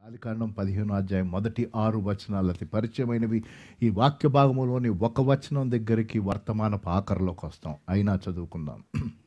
ఆదికాండం పదిహేను అధ్యాయం మొదటి ఆరు వచనాలు అతి పరిచయమైనవి ఈ వాక్య భాగములోని ఒక వచనం దగ్గరికి వర్తమానపు ఆఖరిలోకి వస్తాం అయినా చదువుకుందాం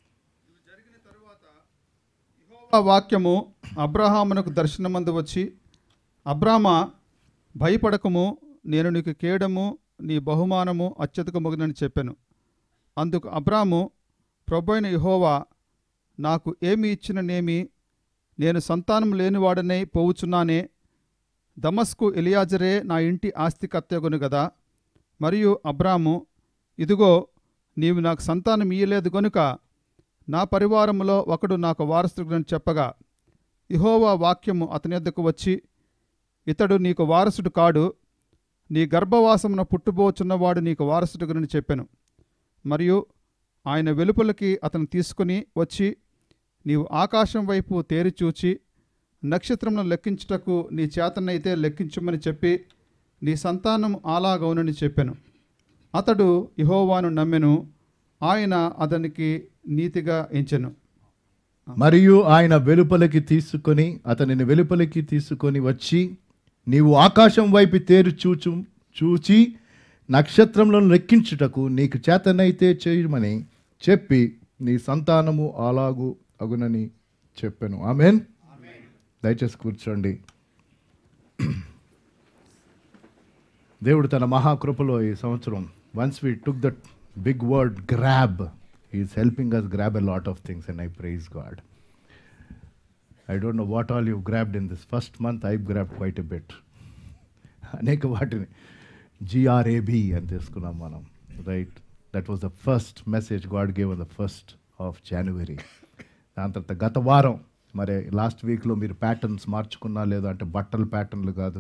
యెహోవా వాక్యము అబ్రహామునకు దర్శనమందు వచ్చి అబ్రామ భయపడకము నేను నీకు కేడము నీ బహుమానము అత్యధికమగునని చెప్పాను అందుకు అబ్రాము ప్రభైన యెహోవా నాకు ఏమి ఇచ్చిననేమి నేను సంతానం లేనివాడనై పోవుచున్నానే దమస్కు ఎలియాజరే నా ఇంటి ఆస్తి కత్తెగును గదా మరియు అబ్రాము ఇదిగో నీవు నాకు సంతానం ఇయ్యలేదు గనుక నా పరివారములో ఒకడు నాకు వారసుడుని చెప్పగా ఇహోవా వాక్యము అతని యొద్దకు వచ్చి ఇతడు నీకు వారసుడు కాడు నీ గర్భవాసమున పుట్టుబోచున్నవాడు నీకు వారసుడుగునని చెప్పాను మరియు ఆయన వెలుపలికి అతను తీసుకుని వచ్చి నీవు ఆకాశం వైపు తేరిచూచి నక్షత్రమును లెక్కించుటకు నీ చేతనైతే లెక్కించుమని చెప్పి నీ సంతానం అలాగవునని చెప్పాను అతడు ఇహోవాను నమ్మెను ఆయన అతనికి నీతిగా ఎంచెను మరియు ఆయన వెలుపలికి తీసుకొని అతనిని వెలుపలికి తీసుకొని వచ్చి నీవు ఆకాశం వైపు తేరు చూచు చూచి నక్షత్రములను లెక్కించుటకు నీకు చేతనైతే చేయమని చెప్పి నీ సంతానము అలాగు అగునని చెప్పాను ఆమెన్ దయచేసి కూర్చోండి దేవుడు తన మహాకృపలో ఈ సంవత్సరం once we took that big word grab is helping us grab a lot of things and I praise God I don't know what all you grabbed in this first month I grab quite a bit అనేక వాటిని G R A B అని తీసుకున్నాం మనం right that was the first message God gave the first of January దాని తర్వాత గత వారం మరి లాస్ట్ వీక్లో మీరు ప్యాటర్న్స్ మార్చుకున్నా లేదా అంటే బట్టల ప్యాటర్న్లు కాదు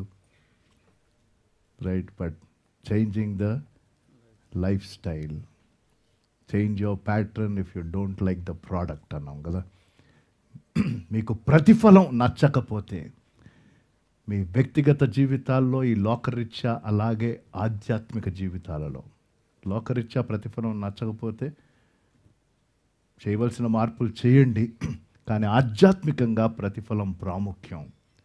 right but changing the life style change your pattern if you don't like the product అన్నాం కదా మీకు ప్రతిఫలం నచ్చకపోతే మీ వ్యక్తిగత జీవితాల్లో ఈ లోకరీత్యా అలాగే ఆధ్యాత్మిక జీవితాలలో లోకరీత్యా ప్రతిఫలం నచ్చకపోతే చేయవలసిన మార్పులు చేయండి కానీ ఆధ్యాత్మికంగా ప్రతిఫలం ప్రాముఖ్యం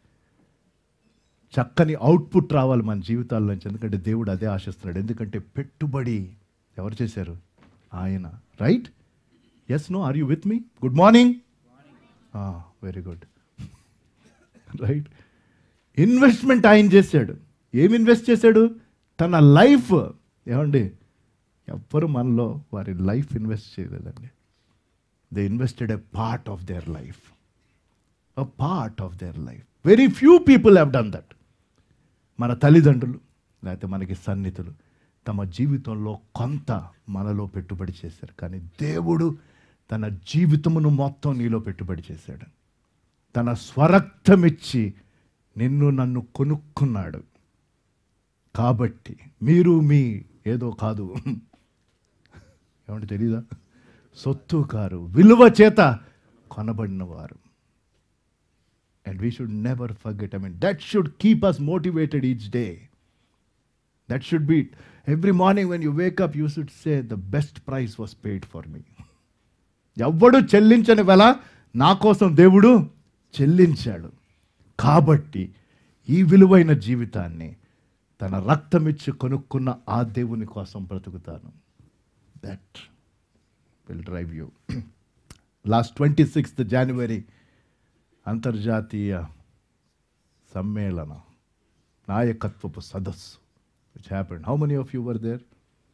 చక్కని అవుట్పుట్ రావాలి మన జీవితాల నుంచి ఎందుకంటే దేవుడు అదే ఆశిస్తున్నాడు ఎందుకంటే పెట్టుబడి ఎవరు చేశారు ఆయన right yes no are you with me good morning very good right investment ఆయన చేశాడు ఏమి ఇన్వెస్ట్ చేశాడు తన లైఫ్ ఏమండి ఎవ్వరు మనలో వారి లైఫ్ ఇన్వెస్ట్ చేయలేదండి they invested a part of their life a part of their life very few people have done that మన తల్లిదండ్రులు లేకపోతే మనకి సన్నిధులు తమ జీవితంలో కొంత మనలో పెట్టుబడి చేశారు కానీ దేవుడు తన జీవితమును మొత్తం నీలో పెట్టుబడి చేశాడు తన స్వరక్తమిచ్చి నిన్ను నన్ను కొనుక్కున్నాడు కాబట్టి మీరు మీ ఏదో కాదు ఏమంటే తెలీదా సొత్తు కారు విలువ చేత కొనబడినవారు and we should never forget I mean that should keep us motivated each day that should be every morning when you wake up you should say the best price was paid for me ఎవ్వడు చెల్లించని వెల నా కోసం దేవుడు చెల్లించాడు కాబట్టి ఈ విలువైన జీవితాన్ని తన రక్తమిచ్చి కొనుక్కున్న ఆ దేవుని కోసం బ్రతుకుతాను that will drive you last twenty sixth January అంతర్జాతీయ సమ్మేళన నాయకత్వపు సదస్సు which happened how many of you were there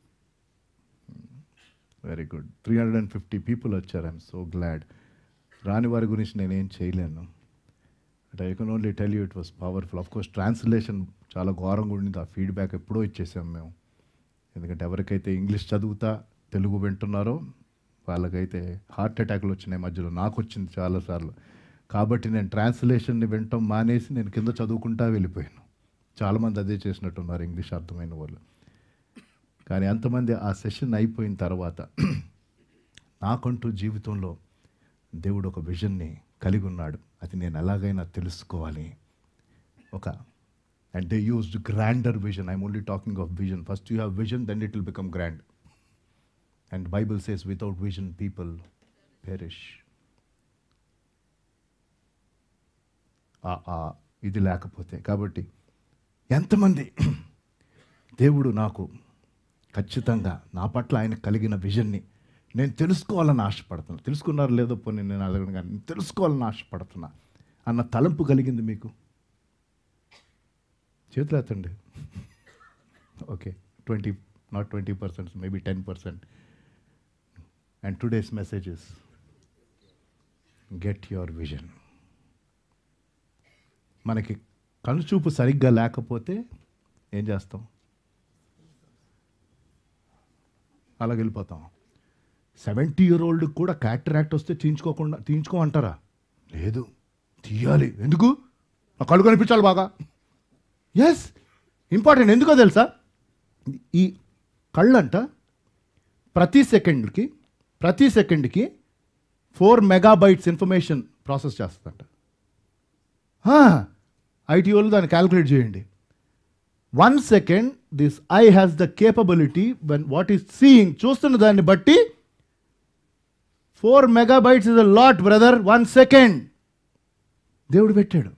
very good three hundred and fifty people వచ్చారు ఐఎమ్ సో గ్లాడ్ రాని వారి గురించి నేనేం చేయలేను but I can only tell you it was powerful of course translation చాలా ఘోరంగా ఉండింది ఆ ఫీడ్బ్యాక్ ఎప్పుడో ఇచ్చేసాం మేము ఎందుకంటే ఎవరికైతే ఇంగ్లీష్ చదువుతా తెలుగు వింటున్నారో వాళ్ళకైతే హార్ట్ అటాక్లు వచ్చినాయి మధ్యలో నాకు వచ్చింది చాలాసార్లు కాబట్టి నేను ట్రాన్స్లేషన్ని వినటం మానేసి నేను కింద చదువుకుంటా వెళ్ళిపోయాను చాలామంది అదే చేసినట్టున్నారు ఇంగ్లీష్ అర్థమైన వాళ్ళు కానీ ఎంతమంది ఆ సెషన్ అయిపోయిన తర్వాత నాకంటూ జీవితంలో దేవుడు ఒక విజన్ని కలిగి ఉన్నాడు అది నేను ఎలాగైనా తెలుసుకోవాలి ఒక and they used grander vision I'm only talking of vision first you have vision then it will become grand and Bible says without vision people perish ఆ ఇది లేకపోతే కాబట్టి ఎంతమంది దేవుడు నాకు ఖచ్చితంగా నా పట్ల ఆయన కలిగిన విజన్ని నేను తెలుసుకోవాలని ఆశపడుతున్నా తెలుసుకున్నారు లేదో పోనీ నేను అడగను కానీ నేను తెలుసుకోవాలని ఆశపడుతున్నా అన్న తలంపు కలిగింది మీకు చేతులు ఎత్తండి okay twenty not twenty percent maybe ten percent and today's messages get your vision మనకి కనుచూపు సరిగ్గా లేకపోతే ఏం చేస్తాం అలా వెళ్ళిపోతాం సెవెంటీ ఇయర్ ఓల్డ్ కూడా క్యాటరాక్ట్ వస్తే తీయించుకోకుండా తీయించుకోమంటారా లేదు తీయాలి ఎందుకు నా కళ్ళు కనిపించాలి బాగా ఎస్ ఇంపార్టెంట్ ఎందుకో తెలుసా ఈ కళ్ళంట ప్రతి సెకండ్కి ప్రతి సెకండ్కి ఫోర్ మెగాబైట్స్ ఇన్ఫర్మేషన్ ప్రాసెస్ చేస్తుందంట ఐటీ వాళ్ళు దాన్ని క్యాలిక్యులేట్ చేయండి one second this eye has the capability when what is seeing చూస్తున్న దాన్ని బట్టి four megabytes is a lot brother one second దేవుడు పెట్టాడు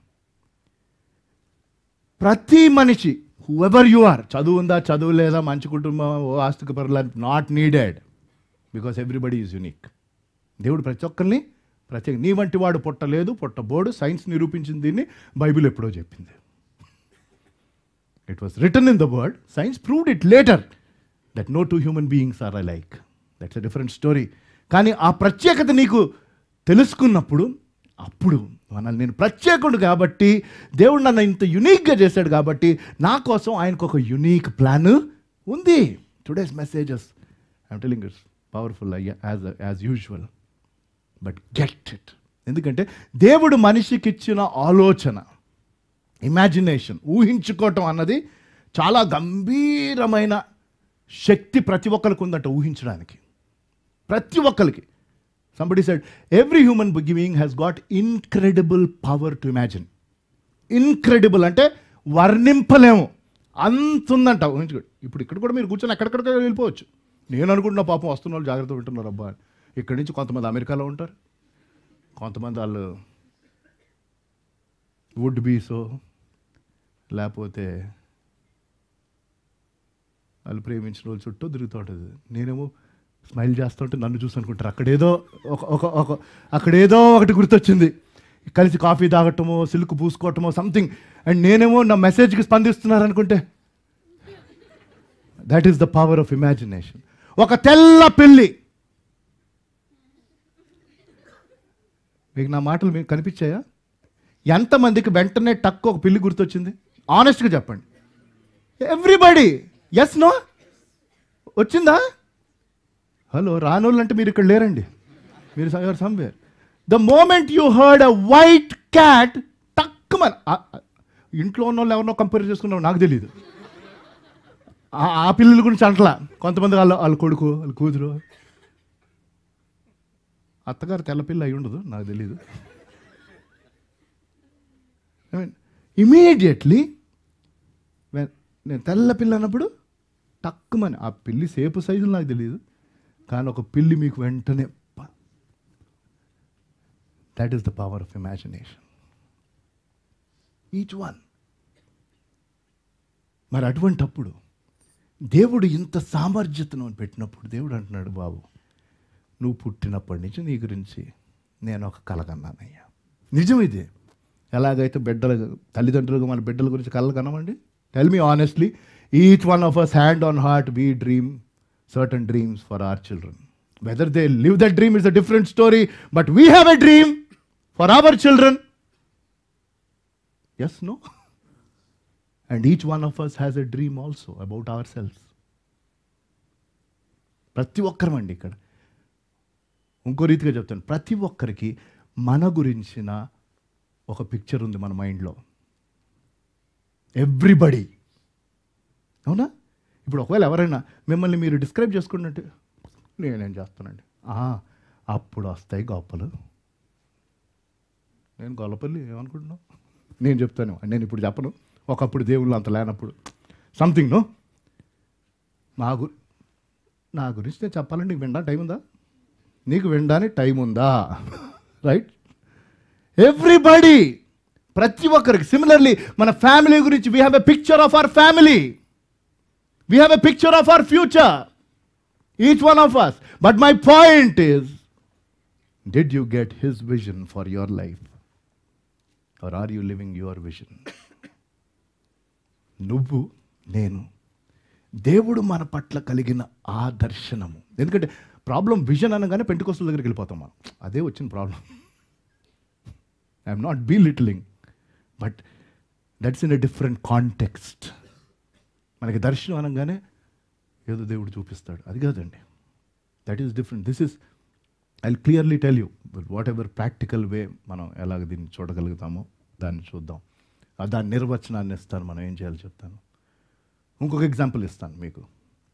ప్రతి మనిషి హూఎవర్ యు ఆర్ చదువు ఉందా చదువు లేదా మంచి కుటుంబం ఓ ఆస్తిక పరుల not needed because everybody is unique దేవుడు ప్రతి ఒక్కరిని ప్రత్యేక నీ వంటి వాడు పుట్టలేదు పుట్టబోడు సైన్స్ నిరూపించింది దీన్ని బైబిల్ ఎప్పుడో చెప్పింది it was written in the word science proved it later that no two human beings are alike that's a different story కానీ ఆ ప్రత్యేకత నీకు తెలుసుకున్నప్పుడు అప్పుడు మనల్ని నేను ప్రత్యేకుడు కాబట్టి దేవుడు నన్ను ఇంత యునీక్గా చేశాడు కాబట్టి నా కోసం ఆయనకు ఒక యునీక్ ప్లాన్ ఉంది today's messages I'm telling it's powerful as as usual but get it ఎందుకంటే దేవుడు మనిషికి ఇచ్చిన ఆలోచన ఇమాజినేషన్ ఊహించుకోవటం అన్నది చాలా గంభీరమైన శక్తి ప్రతి ఒక్కరికి ఉందంట ఊహించడానికి ప్రతి ఒక్కరికి somebody said every human being has got incredible power to imagine incredible అంటే వర్ణింపలేము అంత ఉందంట ఊహించుకోండి ఇప్పుడు ఇక్కడ కూడా మీరు కూర్చొని ఎక్కడెక్కడికో వెళ్ళిపోవచ్చు నేను అనుకుంటున్నా పాపం వస్తున్న వాళ్ళు జాగ్రత్త వింటున్నారు అబ్బా అని. ఇక్కడి నుంచి కొంతమంది అమెరికాలో ఉంటారు కొంతమంది వాళ్ళు వుడ్ బీసో లేకపోతే వాళ్ళు ప్రేమించిన వాళ్ళు చుట్టూ తిరుగుతూ ఉంటుంది నేనేమో స్మైల్ చేస్తుంటే నన్ను చూసి అనుకుంటారు అక్కడేదో ఒక ఒక ఒక అక్కడేదో ఒకటి గుర్తొచ్చింది కలిసి కాఫీ తాగటమో సిల్క్ పూసుకోవటమో సంథింగ్ అండ్ నేనేమో నా మెసేజ్కి స్పందిస్తున్నారు అనుకుంటే that is the power of imagination ఒక తెల్ల పిల్లి మీకు నా మాటలు మీకు కనిపించాయా ఎంతమందికి వెంటనే టక్ ఒక పిల్లి గుర్తొచ్చింది ఆనెస్ట్గా చెప్పండి ఎవ్రీబడి ఎస్ నో వచ్చిందా హలో రానోళ్ళు అంటే మీరు ఇక్కడ లేరండి మీరు somewhere the moment you heard a white cat టక్ మన ఇంట్లో ఉన్న వాళ్ళు ఎవరినో కంపేర్ చేసుకున్నావు నాకు తెలియదు ఆ- ఆ పిల్లల గురించి అంటలా కొంతమంది వాళ్ళ వాళ్ళ కొడుకు వాళ్ళ కూతురు అత్తగారు తెల్లపిల్ల అయి ఉండదు నాకు తెలియదు ఐ మీన్ ఇమీడియట్లీ నేను తెల్ల పిల్ల అన్నప్పుడు టక్కుమని ఆ పిల్లి సేపు సైజులు నాకు తెలియదు కానీ ఒక పిల్లి మీకు వెంటనే that is the power of imagination each one మరి అటువంటప్పుడు దేవుడు ఇంత సామర్థ్యతను పెట్టినప్పుడు దేవుడు అంటున్నాడు బాబు నువ్వు పుట్టినప్పటి నుంచి నీ గురించి నేను ఒక కలగన్నానయ్యా నిజం ఇది ఎలాగైతే బిడ్డల తల్లిదండ్రులుగా మన బిడ్డల గురించి కలలు కనమండి tell me honestly each one of us hand on heart we dream certain dreams for our children whether they live that dream is a different story but we have a dream for our children yes no and each one of us has a dream also about our selves ప్రతి ఒక్కరమండి ఇక్కడ ఇంకో రీతిగా చెప్తాను ప్రతి ఒక్కరికి మన గురించిన ఒక పిక్చర్ ఉంది మన మైండ్లో ఎవ్రీబడి అవునా ఇప్పుడు ఒకవేళ ఎవరైనా మిమ్మల్ని మీరు డిస్క్రైబ్ చేసుకున్నట్టు నేనేం చేస్తానండి ఆహా, అప్పుడు వస్తాయి గొప్పలు నేను గొల్లపల్లి ఏమనుకుంటున్నావు నేను చెప్తాను నేను ఇప్పుడు చెప్పను ఒకప్పుడు దేవుళ్ళు అంత లేనప్పుడు సంథింగ్ నో నా గు నా గురించి నేను చెప్పాలంటే నీకు వినడానికి టైం ఉందా నీకు వినడానికి టైం ఉందా రైట్ ఎవ్రీబడి ప్రతి ఒక్కరికి సిమిలర్లీ మన ఫ్యామిలీ గురించి we have a picture of our family we have a picture of our future each one of us but my point is did you get his vision for your life or are you living your vision నువ్వు నేను దేవుడు మన పట్ల కలిగిన ఆ దర్శనము ఎందుకంటే problem vision అనగానే పెంటుకోస్తుల దగ్గరికి వెళ్ళిపోతాం మనం అదే వచ్చిన problem I'm not belittling but that's in a different context మనకి దర్శనం అనగానే ఏదో దేవుడు చూపిస్తాడు అది కాదండి that is different this is I clearly tell you whatever practical way మనం ఎలాగ దీన్ని చూడగలుగుతామో దాన్ని చూద్దాం ఆ దాని నిర్వచనాన్ని ఇస్తాను మనం ఏం చేయాలో చెప్తాను ఇంకొక ఎగ్జాంపుల్ ఇస్తాను మీకు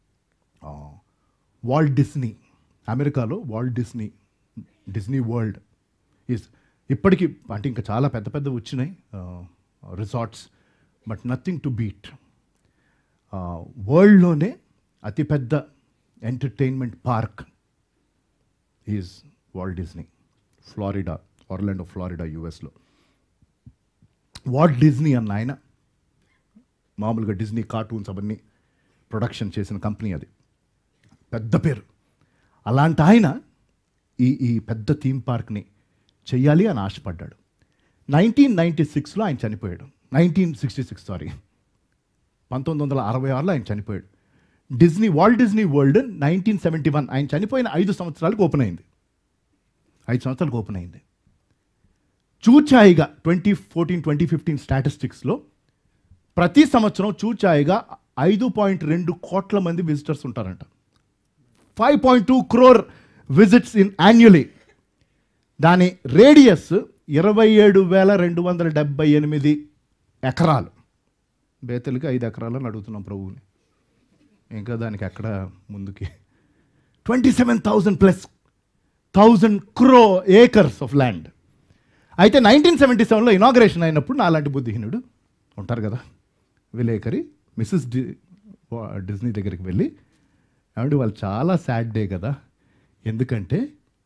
వాల్ట్ డిస్నీ అమెరికాలో Walt Disney Disney World is ఇప్పటికీ అంటే ఇంకా చాలా పెద్ద పెద్ద వచ్చినాయి resorts but nothing to beat వరల్డ్లోనే అతిపెద్ద entertainment park is Walt Disney Florida Orlando Florida యుఎస్లో వాల్ట్ డిస్నీ అన్న ఆయన మామూలుగా డిజ్నీ కార్టూన్స్ అవన్నీ ప్రొడక్షన్ చేసిన కంపెనీ అది పెద్ద పేరు అలాంటి ఆయన ఈ ఈ పెద్ద థీమ్ పార్క్ని చెయ్యాలి అని ఆశపడ్డాడు నైన్టీన్ నైంటీ సిక్స్లో ఆయన చనిపోయాడు నైన్టీన్ సిక్స్టీ సిక్స్ సారీ పంతొమ్మిది వందల అరవై ఆరులో ఆయన చనిపోయాడు Disney Walt Disney World nineteen seventy one ఆయన చనిపోయిన ఐదు సంవత్సరాలకు ఓపెన్ అయింది ఐదు సంవత్సరాలకు ఓపెన్ అయింది చూచాయిగా ట్వంటీ ఫోర్టీన్ ట్వంటీ ఫిఫ్టీన్ స్టాటిస్టిక్స్లో ప్రతి సంవత్సరం చూచాయిగా ఐదు పాయింట్ రెండు కోట్ల మంది విజిటర్స్ ఉంటారంట five point two crore visits in annually దాని రేడియస్ ఇరవై ఏడు వేల రెండు వందల డెబ్బై ఎనిమిది ఎకరాలు బేతలకి ఐదు ఎకరాలని అడుగుతున్నాం ప్రభువుని ఇంకా దానికి ఎక్కడ ముందుకి twenty seven thousand plus thousand క్రో ఏకర్స్ ఆఫ్ ల్యాండ్ అయితే నైన్టీన్ సెవెంటీ సెవెన్లో ఇనాగ్రేషన్ అయినప్పుడు నాలాంటి బుద్ధిహీనుడు ఉంటారు కదా విలేకరి మిస్సెస్ డి వా- డిజ్నీ దగ్గరికి వెళ్ళి ఏమంటే వాళ్ళు చాలా సాడ్ డే కదా ఎందుకంటే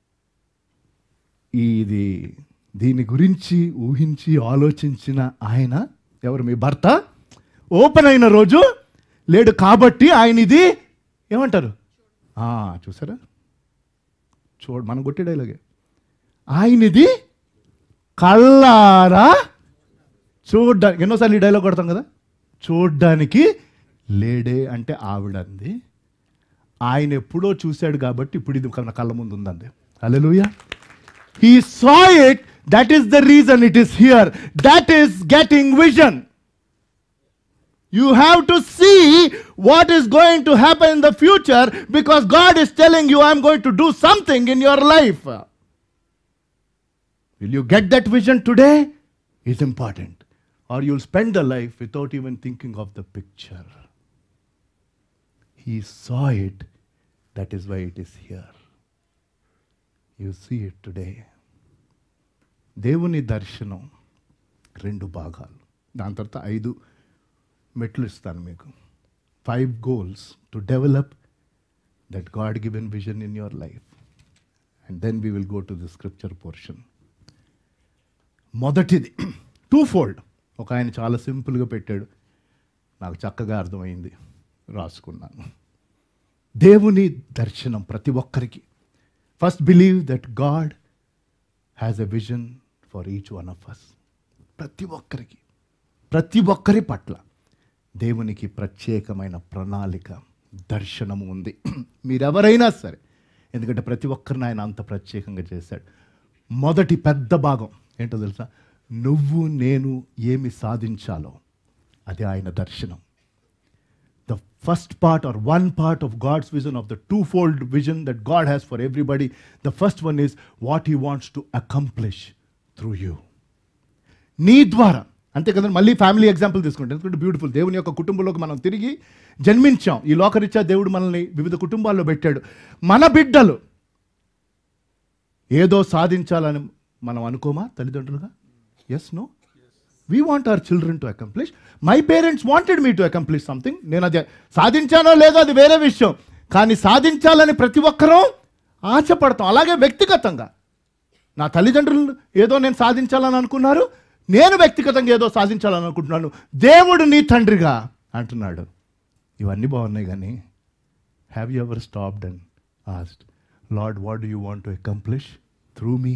ఇది దీని గురించి ఊహించి ఆలోచించిన ఆయన ఎవరు మీ భర్త ఓపెన్ అయిన రోజు లేడు కాబట్టి ఆయన ఇది ఏమంటారు ఆ, చూసారా చూడ మనం కొట్టే డైలాగే ఆయన ఇది కళ్ళారా చూడ్డానికి ఎన్నోసార్లు ఈ డైలాగ్ కొడతాం కదా చూడ్డానికి లేడే అంటే ఆవిడంది ఆయన ఎప్పుడో చూశాడు కాబట్టి ఇప్పుడు ఇది మన కళ్ళ ముందు ఉందండి alleluia he saw it that is the reason it is here that is getting vision You have to see what is going to happen in the future because God is telling you, I'm going to do something in your life. Will you get that vision today? Is important. Or you'll spend the life without even thinking of the picture. He saw it, that is why it is here. You see it today. దేవుని దర్శనం రెండు భాగాలు దాని తర్వాత ఐదు మెట్లు ఇస్తాను మీకు five goals to develop that God given vision in your life and then we will go to the scripture portion మొదటిది టూ ఫోల్డ్ ఒక ఆయన చాలా సింపుల్గా పెట్టాడు నాకు చక్కగా అర్థమైంది రాసుకున్నాను దేవుని దర్శనం ప్రతి ఒక్కరికి first believe that God has a vision for each one of us ప్రతి ఒక్కరికి ప్రతి ఒక్కరి పట్ల దేవునికి ప్రత్యేకమైన ప్రణాళిక దర్శనము ఉంది మీరెవరైనా సరే ఎందుకంటే ప్రతి ఒక్కరిని ఆయన అంత ప్రత్యేకంగా చేశాడు మొదటి పెద్ద భాగం ఏంటో తెలుసా నువ్వు నేను ఏమి సాధించాలో అది ఆయన దర్శనం the first part or one part of God's vision of the twofold vision that God has for everybody. The first one is what He wants to accomplish through you. నీ ద్వారా అంతే కదా మళ్ళీ ఫ్యామిలీ ఎగ్జాంపుల్ తీసుకుంటాం ఎందుకంటే beautiful దేవుని యొక్క కుటుంబంలోకి మనం తిరిగి జన్మించాం ఈ లోకరీత్యా దేవుడు మనల్ని వివిధ కుటుంబాల్లో పెట్టాడు మన బిడ్డలు ఏదో సాధించాలని మనం అనుకోమా తల్లిదండ్రులుగా yes no we want our children to accomplish my parents wanted me to accomplish something నేను అది సాధించానో లేదో అది వేరే విషయం కానీ సాధించాలని ప్రతి ఒక్కరూ ఆశపడతాం అలాగే వ్యక్తిగతంగా నా తల్లిదండ్రులు ఏదో నేను సాధించాలని అనుకున్నారు నేను వ్యక్తిగతంగా ఏదో సాధించాలనుకుంటున్నాను దేవుడు నీ తండ్రిగా అంటున్నాడు ఇవన్నీ బాగున్నాయి కానీ have you ever stopped and asked Lord what do you want to accomplish through me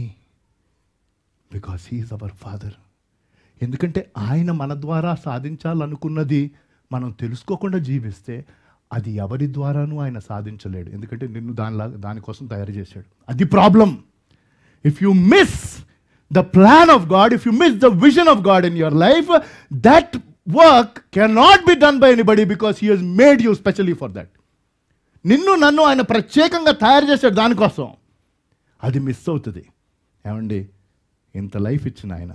because he is our father ఎందుకంటే ఆయన మన ద్వారా సాధించాలనుకున్నది మనం తెలుసుకోకుండా జీవిస్తే అది ఎవరి ద్వారానూ ఆయన సాధించలేడు ఎందుకంటే నిన్ను దానిలా దానికోసం తయారు చేశాడు అది problem if you miss the plan of God if you miss the vision of God in your life that work can not be done by anybody because he he's made you specially for that నిన్ను నన్ను ఆయన ప్రత్యేకంగా తయారు చేశాడు దానికోసం అది miss అవుతుంది ఏమండి ఇంత లైఫ్ ఇచ్చిన ఆయన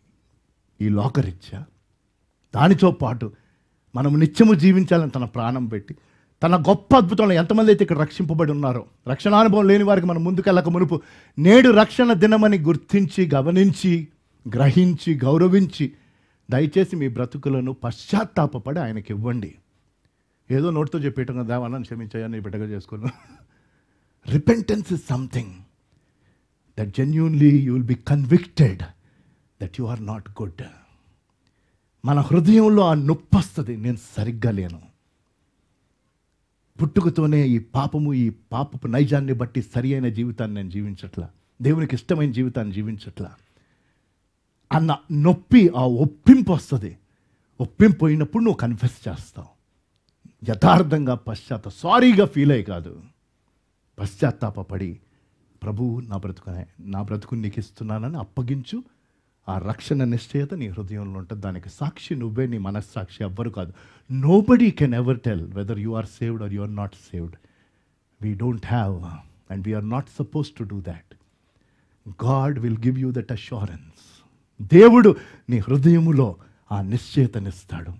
ఈ లోకర్ ఇచ్చా దానితో పాటు మనం నిత్యము జీవించాలని తన ప్రాణం పెట్టి తన గొప్ప అద్భుతంలో ఎంతమంది అయితే ఇక్కడ రక్షింపబడి ఉన్నారో రక్షణానుభవం లేని వారికి మనం ముందుకెళ్ళక మునుపు నేడు రక్షణ దినమని గుర్తించి గమనించి గ్రహించి గౌరవించి దయచేసి మీ బ్రతుకులను పశ్చాత్తాపపడి ఆయనకి ఇవ్వండి ఏదో నోటితో చెప్పేయటం కదా దేవాలని క్షమించాయని నీ బిడ్డగా చేసుకోను repentance is something that genuinely you will be convicted that you are not good మన హృదయంలో ఆ నొప్పి వస్తుంది నేను సరిగ్గా లేను పుట్టుకతోనే ఈ పాపము ఈ పాపపు నైజాన్ని బట్టి సరి అయిన జీవితాన్ని నేను జీవించట్లా దేవునికి ఇష్టమైన జీవితాన్ని జీవించట్లా అన్న నొప్పి ఆ ఒప్పింపు వస్తుంది ఒప్పింపు అయినప్పుడు నువ్వు కన్ఫెస్ చేస్తావు యథార్థంగా పశ్చాత్త సారీగా ఫీల్ అయ్యి కాదు పశ్చాత్తాపడి ప్రభు నా బ్రతుకు నా బ్రతుకు నీకు ఇస్తున్నానని అప్పగించు ఆ రక్షణ నిశ్చయత నీ హృదయంలో ఉంటుంది దానికి సాక్షి నువ్వే నీ మనస్సాక్షి ఎవ్వరు కాదు nobody can ever tell whether you are saved or you are not saved we don't have and we are not suppose to do that God will give you that assurance దేవుడు నీ హృదయములో ఆ నిశ్చయతనిస్తాడు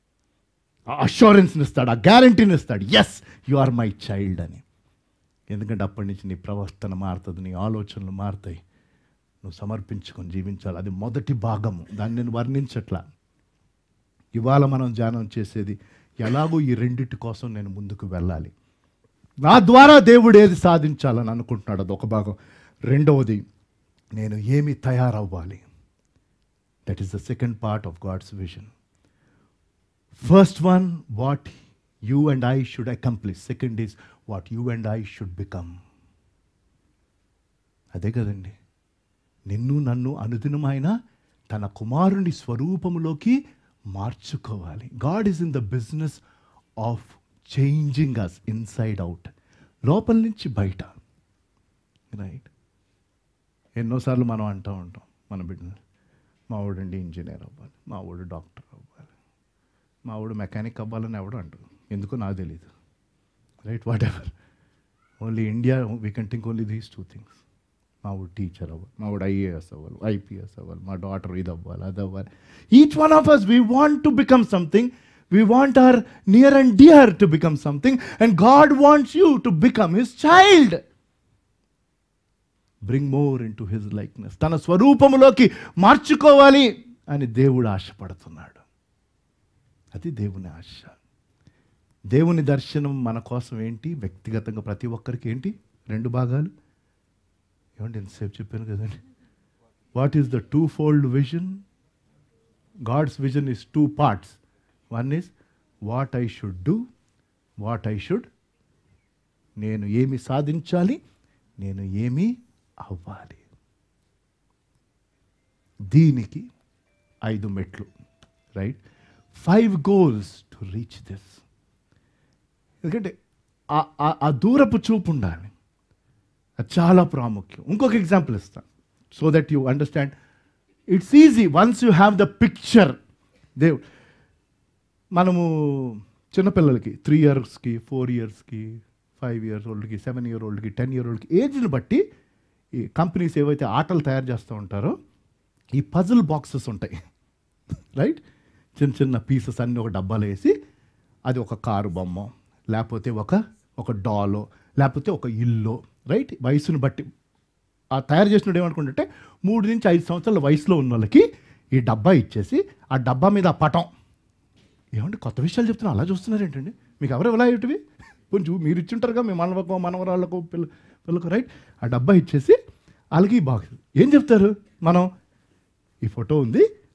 ఆ అష్యూరెన్స్ని ఇస్తాడు ఆ గ్యారంటీని ఇస్తాడు yes you are my child అని ఎందుకంటే అప్పటి నుంచి నీ ప్రవర్తన మారుతుంది నీ ఆలోచనలు మారుతాయి నువ్వు సమర్పించుకొని జీవించాలి అది మొదటి భాగము దాన్ని నేను వర్ణించట్లా ఇవాళ మనం ధ్యానం చేసేది ఎలాగో ఈ రెండిటి కోసం నేను ముందుకు వెళ్ళాలి నా ద్వారా దేవుడు ఏది సాధించాలని అనుకుంటున్నాడు అది ఒక భాగం రెండవది నేను ఏమి తయారవ్వాలి that is the second part of God's vision first one what you and I should accomplish second is what you and I should become అదే కదండి నిన్ను నన్ను అనుదినమైన తన కుమారుని స్వరూపములోకి మార్చుకోవాలి God is in the business of changing us inside out లోపల నుంచి బయట రైట్ ఎన్నోసార్లు మనం అంటూ ఉంటాం మన బిడ్డలు మా వాడండి ఇంజనీర్ అవ్వాలి మా వాడు డాక్టర్ అవ్వాలి మా వాడు మెకానిక్ అవ్వాలని ఎవడు అంటారు ఎందుకో నాకు తెలీదు right whatever only India we can think only these two things మా వాడు టీచర్ అవ్వాలి మా వాడు ఐఏఎస్ అవ్వాలి ఐపీఎస్ అవ్వాలి మా డాటర్ ఇది అవ్వాలి అది అవ్వాలి each one of us we want to become something we want our near and dear to become something and God wants you to become his child bring more in to his likeness తన స్వరూపములోకి మార్చుకోవాలి అని దేవుడు ఆశపడుతున్నాడు అది దేవుని ఆశ దేవుని దర్శనం మన కోసం ఏంటి వ్యక్తిగతంగా ప్రతి ఒక్కరికి ఏంటి రెండు భాగాలు ఏమంటే ఎంతసేపు చెప్పాను కదండి what is the two fold vision God's vision is two parts one is what I should do what I should నేను ఏమి సాధించాలి నేను ఏమి అవ్వాలి దీనికి ఐదు మెట్లు right five goals to reach this ఎందుకంటే ఆ- ఆ- ఆ దూరపు చూపు ఉండాలి అది చాలా ప్రాముఖ్యం ఇంకొక ఎగ్జాంపుల్ ఇస్తాను so that you understand it's easy once you have the picture దేవ్ మనము చిన్నపిల్లలకి త్రీ ఇయర్స్కి ఫోర్ ఇయర్స్కి ఫైవ్ ఇయర్స్ ఓల్డ్కి సెవెన్ ఇయర్ ఓల్డ్కి టెన్ ఇయర్ ఓల్డ్కి ఏజ్ని బట్టి ఈ కంపెనీస్ ఏవైతే ఆటలు తయారు చేస్తూ ఉంటారో ఈ పజిల్ బాక్సెస్ ఉంటాయి రైట్ చిన్న చిన్న పీసెస్ అన్నీ ఒక డబ్బాలో వేసి అది ఒక కారు బొమ్మ లేకపోతే ఒక ఒక డాలో లేకపోతే ఒక ఇల్లు రైట్ వయసును బట్టి ఆ తయారు చేసినప్పుడు ఏమనుకుంటుంటే మూడు నుంచి ఐదు సంవత్సరాల వయసులో ఉన్న వాళ్ళకి ఈ డబ్బా ఇచ్చేసి ఆ డబ్బా మీద ఆ పటం ఏమంటే కొత్త విషయాలు చెప్తున్నా అలా చూస్తున్నారు ఏంటండి మీకు ఎవరు ఎలా ఇటువి కొంచెం మీరు ఇచ్చుంటారుగా మీ మనవకు మనవరాళ్ళకు పిల్ల పిల్లలకు రైట్ ఆ డబ్బా ఇచ్చేసి వాళ్ళకి బాక్స్ ఏం చెప్తారు మనం ఈ ఫోటో ఉంది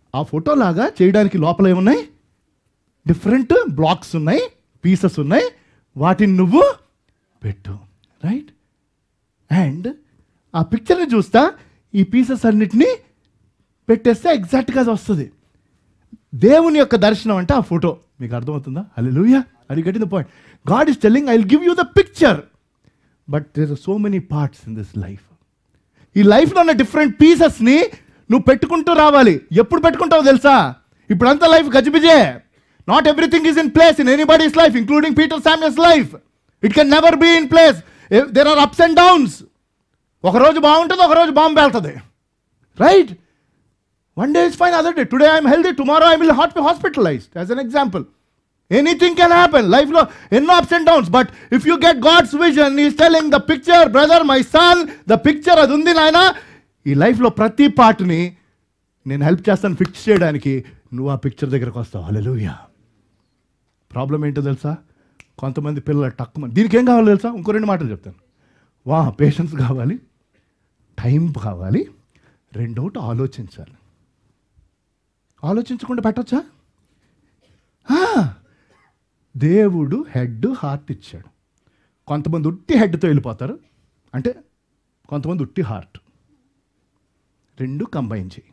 ఆ ఫోటో లాగా చేయడానికి లోపల ఏమున్నాయి డిఫరెంట్ బ్లాక్స్ ఉన్నాయి పీసెస్ ఉన్నాయి వాటిని నువ్వు పెట్టు రైట్ అండ్ ఆ పిక్చర్ని చూస్తా ఈ పీసెస్ అన్నిటినీ పెట్టేస్తే ఎగ్జాక్ట్గా అది వస్తుంది దేవుని యొక్క దర్శనం అంటే ఆ ఫోటో మీకు అర్థమవుతుందా అల్లు లూయా అది get the point God is telling I will give you the picture but there are so many parts in this life ఈ లైఫ్లో ఉన్న డిఫరెంట్ పీసెస్ని నువ్వు పెట్టుకుంటూ రావాలి ఎప్పుడు పెట్టుకుంటావు తెలుసా ఇప్పుడంతా లైఫ్ గజిబిజే not everything is in place in anybody's life including Peter సామ్యస్ life it can never be in place there are ups and downs ఒకరోజు బాగుంటుంది ఒకరోజు బాంబు వెళ్తుంది right one day is fine other day today I'm healthy tomorrow I will హాట్ be hospitalized as an example anything can happen లైఫ్లో ఎన్నో ups and downs but if you get God's vision is telling the picture brother my son the picture అది ఉంది నాయన ఈ లైఫ్లో ప్రతి పార్ట్ని నేను హెల్ప్ చేస్తాను ఫిక్స్ చేయడానికి నువ్వు ఆ పిక్చర్ దగ్గరకు వస్తావు హల్లెలూయా ప్రాబ్లం ఏంటో తెలుసా కొంతమంది పిల్లలు టక్కుమని దీనికి ఏం కావాలో తెలుసా ఇంకో రెండు మాటలు చెప్తాను వా పేషెన్స్ కావాలి టైం కావాలి రెండోటి ఆలోచించాలి ఆలోచించకుండా పెట్టొచ్చా ఆ, దేవుడు హెడ్ హార్ట్ ఇచ్చాడు కొంతమంది ఉట్టి హెడ్తో వెళ్ళిపోతారు అంటే కొంతమంది ఉట్టి హార్ట్ రెండు కంబైన్ చేయి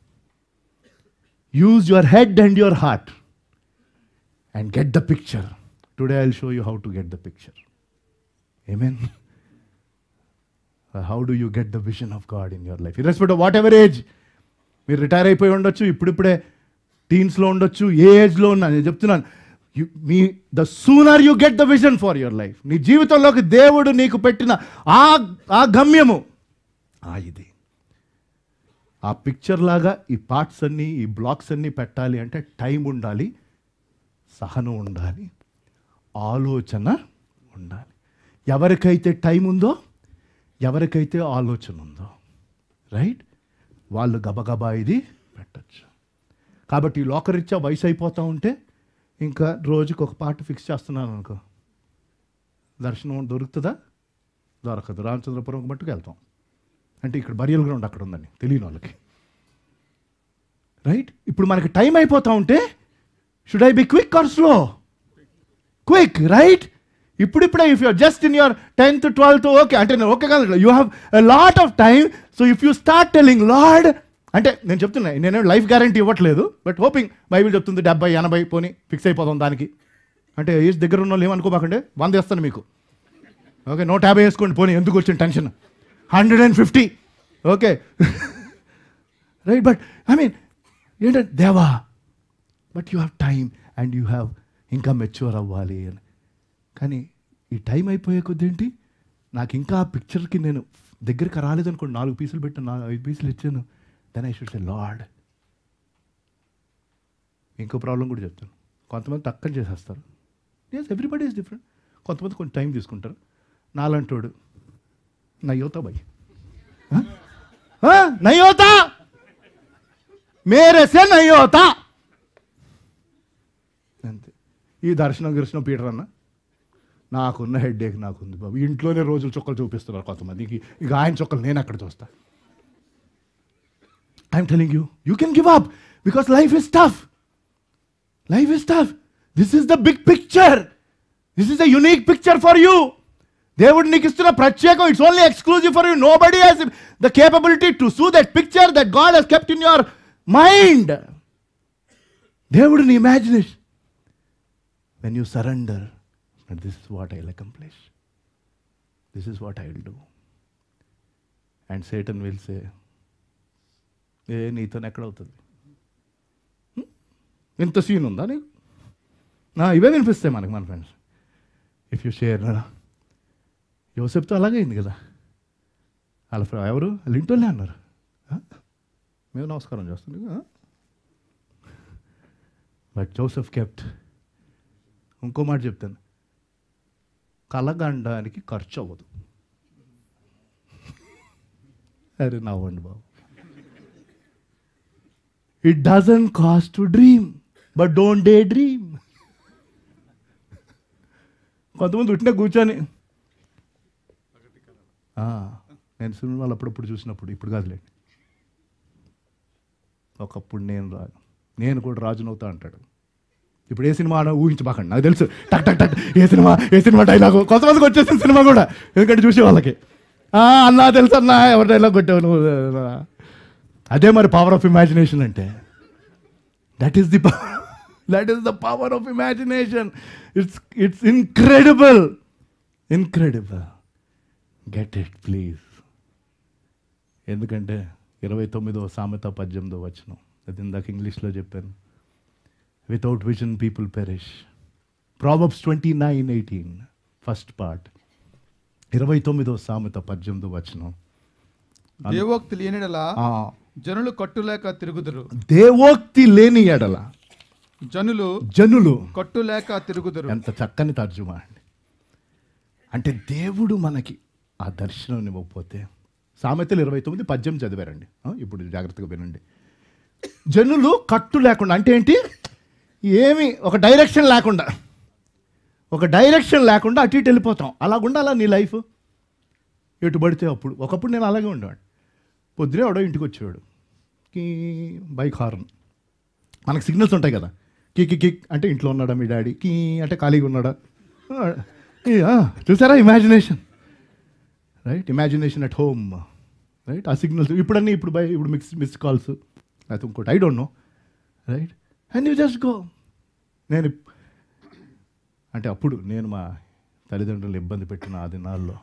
use your head and your heart and get the picture today I show you how to get the picture amen how do you get the vision of God in your life irrespect whatever age మీరు retire అయిపోయి ఉండొచ్చు ఇప్పుడిప్పుడే టీన్స్లో ఉండొచ్చు ఏ ఏజ్లో ఉన్నా నేను చెప్తున్నాను You- me the sooner you get the vision for your life నీ జీవితంలోకి దేవుడు నీకు పెట్టిన ఆ ఆ గమ్యము ఆ ఇది ఆ పిక్చర్ లాగా ఈ పార్ట్స్ అన్నీ ఈ బ్లాక్స్ అన్నీ పెట్టాలి అంటే టైం ఉండాలి సహనం ఉండాలి ఆలోచన ఉండాలి ఎవరికైతే టైం ఉందో ఎవరికైతే ఆలోచన ఉందో రైట్ వాళ్ళు గబగబా ఇది పెట్టచ్చు కాబట్టి ఈ లోకరీత్యా వయసు అయిపోతూ ఉంటే ఇంకా రోజుకి ఒక పాట ఫిక్స్ చేస్తున్నాను అనుకో దర్శనం దొరుకుతుందా దొరకదు రామచంద్రపురం మట్టుకు వెళ్తాం అంటే ఇక్కడ బరియల్ గ్రౌండ్ అక్కడ ఉందని తెలియని వాళ్ళకి రైట్ ఇప్పుడు మనకి టైం అయిపోతూ ఉంటే should I be quick or slow quick right ఇప్పుడిప్పుడే if you're just in your tenth twelfth okay అంటే నేను ఓకే కాదు you have lot of time so if you start telling Lord అంటే నేను చెప్తున్నా నేను లైఫ్ గ్యారంటీ ఇవ్వట్లేదు బట్ హోపింగ్ బైబిల్ చెప్తుంది డెబ్బై ఎనభై పోని ఫిక్స్ అయిపోదాం దానికి అంటే ఏజ్ దగ్గర ఉన్న వాళ్ళు ఏమనుకోబాకండి వంద వేస్తాను మీకు ఓకే నూట యాభై వేసుకోండి పోనీ ఎందుకు వచ్చిన tension hundred and fifty okay right but I mean ఏంటంటే దేవా but you have time and you have ఇంకా మెచ్యూర్ అవ్వాలి అని కానీ ఈ టైం అయిపోయే కొద్ది ఏంటి నాకు ఇంకా ఆ పిక్చర్కి నేను దగ్గరికి రాలేదనుకోండి నాలుగు పీసులు పెట్టాను నాలుగు ఐదు పీసులు ఇచ్చాను then I should say Lord ఇంకో ప్రాబ్లం కూడా చెప్తాను కొంతమంది టక్కన చేసేస్తారు ఎస్ ఎవ్రీబడి ఈస్ డిఫరెంట్ కొంతమంది కొంచెం టైం తీసుకుంటారు నాలంటోడు నయ్యోతా బై నయ్యోతా మేరే సే నయ్యోతా అంతే ఈ దర్శనం గిర్శనం పీటర్ అన్న నాకున్న హెడ్ఏక్ నాకుంది బాబు ఇంట్లోనే రోజులు చుక్కలు చూపిస్తున్నారు కొంతమందికి ఇక ఆయన చుక్కలు నేను అక్కడ చూస్తా I'm telling you you can give up because life is tough life is tough this is the big picture this is the unique picture for you దేవుడు నీకు ఇస్తున్న ప్రత్యేకం it's only exclusive for you nobody has the capability to see that picture that God he's kept in your mind దేవుడు నీ imagination when you surrender this is what I will accomplish this is what I will do and Satan will say ఏ నీతో ఎక్కడవుతుంది హ్మ్? ఇంత scene ఉందా నీకు నా ఇవే వినిపిస్తాయి మనకి మన ఫ్రెండ్స్ ఇఫ్ యూ షేర్ యోసెప్తో అలాగే అయింది కదా వాళ్ళ ఫ్ర- ఎవరు వాళ్ళ ఇంటోళ్ళే అన్నారు ఆ? మేము నమస్కారం చేస్తుంది బట్ జోసెఫ్ కెప్ట్ ఇంకో మాట చెప్తాను కలగండానికి ఖర్చు అవ్వదు అరే నవ్వండి బాబు it doesn't cost to dream but don't day dream కొంతమంది ఉట్టినే కూర్చొని ఆ, నేను సినిమాలు అప్పుడప్పుడు చూసినప్పుడు ఇప్పుడు కాదులేండి ఒకప్పుడు నేను రాజు నేను కూడా రాజునవుతా అంటాడు ఇప్పుడు ఏ సినిమా అనో ఊహించబాకండి నాకు తెలుసు టక్ టక్ టక్ ఏ సినిమా ఏ సినిమా డైలాగు కొంతమందికి వచ్చేసిన సినిమా కూడా ఎందుకంటే చూసే వాళ్ళకి "ఆ, అన్నా తెలుసు అన్నా ఎవరి డైలాగ్ కొట్టావు నువ్వు అదే మరి పవర్ ఆఫ్ ఇమాజినేషన్ అంటే that is the that is the power of imagination it's it's incredible incredible get it please ఎందుకంటే ఇరవై తొమ్మిదో సామెత పద్దెనిమిదో వచనం అది ఇందాక ఇంగ్లీష్లో చెప్పాను without vision people perish proverbs twenty nine eighteen first part ఇరవై తొమ్మిదో సామెత పద్దెనిమిదో వచనం దేవోక్తి లేనిడలా ఆ, జనులు కట్టులేక తిరుగుదురు దేవోక్తి లేని ఎడల జనులు జనులు కట్టులేక తిరుగుదురు ఎంత చక్కని తర్జుమా అండి అంటే దేవుడు మనకి ఆ దర్శనం ఇవ్వకపోతే సామెతలు ఇరవై తొమ్మిది పద్యం చదివారండి ఆ, ఇప్పుడు జాగ్రత్తగా వినండి జనులు కట్టు లేకుండా అంటే ఏంటి ఏమి ఒక డైరెక్షన్ లేకుండా ఒక డైరెక్షన్ లేకుండా అటు ఇటు వెళ్ళిపోతాం అలా ఉండాలా నీ లైఫ్ ఎటు పడితే అప్పుడు ఒకప్పుడు నేను అలాగే ఉండేవాడు పొద్దునే ఎవడో ఇంటికి వచ్చేవాడు కీ బైక్ హార్న్ మనకు సిగ్నల్స్ ఉంటాయి కదా కిక్ కిక్ కిక్ అంటే ఇంట్లో ఉన్నాడా మీ డాడీ కీ అంటే ఖాళీగా ఉన్నాడా ఆ, ఈ, ఆ, చూసారా imagination right imagination at home right ఆ సిగ్నల్స్ ఇప్పుడన్నీ ఇప్పుడు బై ఇప్పుడు మిక్స్ మిస్ కాల్స్ లేకపోతే ఇంకోటి I don't know right and you just go నేను ఇప్- అంటే అప్పుడు నేను మా తల్లిదండ్రులు ఇబ్బంది పెట్టిన ఆ దినాల్లో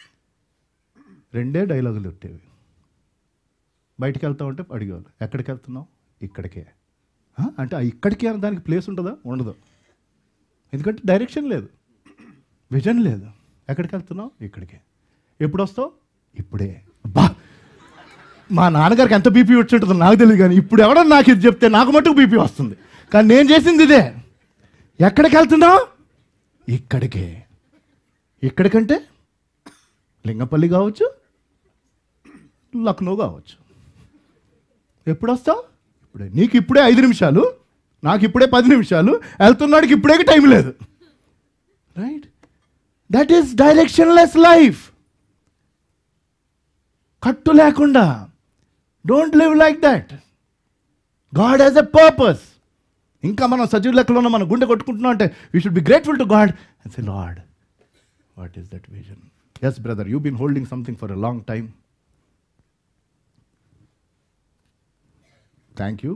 రెండే డైలాగులు వచ్చేవి బయటికి వెళ్తా ఉంటే అడిగేవాళ్ళు ఎక్కడికి వెళ్తున్నావు ఇక్కడికే ఆ? అంటే ఆ ఇక్కడికి అనే దానికి ప్లేస్ ఉంటుందా ఉండదు ఎందుకంటే డైరెక్షన్ లేదు విజన్ లేదు ఎక్కడికి వెళ్తున్నావు ఇక్కడికే ఎప్పుడు వస్తావు ఇప్పుడే బా మా నాన్నగారికి ఎంత బీపీ వచ్చి ఉంటుందో నాకు తెలియదు కానీ ఇప్పుడు ఎవడో నాకు ఇది చెప్తే నాకు మటుకు బీపీ వస్తుంది కానీ నేను చేసింది ఇదే ఎక్కడికి వెళ్తున్నావు ఇక్కడికే ఇక్కడికంటే లింగపల్లి కావచ్చు లక్నో కావచ్చు ఎప్పుడు వస్తావు ఇప్పుడే నీకు ఇప్పుడే ఐదు నిమిషాలు నాకు ఇప్పుడే పది నిమిషాలు వెళ్తున్నాడికి ఇప్పుడే టైం లేదు right that is directionless life కట్టు లేకుండా don't live like that God has a purpose ఇంకా మనం సజీవ లెక్కలో ఉన్న మన గుండె కొట్టుకుంటున్నాం అంటే we should be grateful to God and say Lord what is that vision yes brother you been holding something for a long time thank you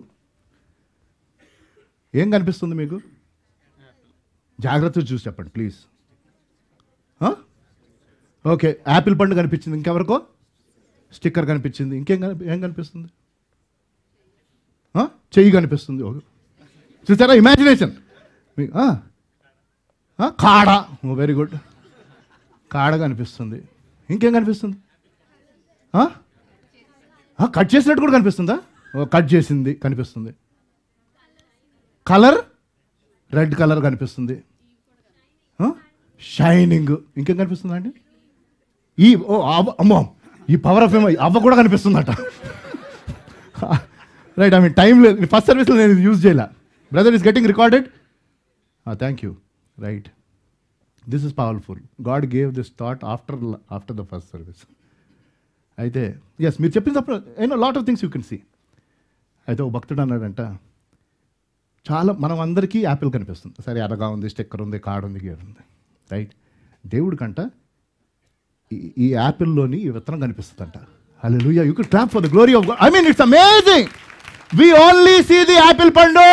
ఏం కనిపిస్తుంది మీకు జాగ్రత్తగా చూసి చెప్పండి ప్లీజ్ ఓకే యాపిల్ పండు కనిపించింది ఇంకెవరికో స్టిక్కర్ కనిపించింది ఇంకేం కనిపి ఏం కనిపిస్తుంది ఆ? చెయ్యి కనిపిస్తుంది ఓ. చూసారా ఇమాజినేషన్ కాడ వెరీ గుడ్ కాడ కనిపిస్తుంది ఇంకేం కనిపిస్తుంది ఆ? ఆ, కట్ చేసినట్టు కూడా కనిపిస్తుందా ఓ, కట్ చేసింది కనిపిస్తుంది కలర్ రెడ్ కలర్ కనిపిస్తుంది ఆ? షైనింగ్ ఇంకేం కనిపిస్తుందా అండి ఈ ఓ అవ్వ అమ్మో ఈ పవర్ ఆఫ్ ఏమో అవ్వ కూడా కనిపిస్తుందట రైట్ ఐ మీన్ టైం లేదు ఫస్ట్ సర్వీస్లో నేను ఇది యూజ్ చేయలే brother is getting recorded thank you right this is powerful God gave this thought after after the first service అయితే ఎస్ మీరు చెప్పినప్పుడు ఏనో lot of things you can see అయితే ఓ భక్తుడు అన్నాడంట చాలా మనం అందరికీ యాపిల్ కనిపిస్తుంది సరే ఎర్రగా ఉంది స్టిక్కర్ ఉంది కార్డ్ ఉంది గేర్ ఉంది రైట్ దేవుడికంట ఈ- ఈ యాపిల్లోని ఈ విత్తనం కనిపిస్తుందంట hallelujah you can clap for the glory of I mean it's amazing we only see the apple పండు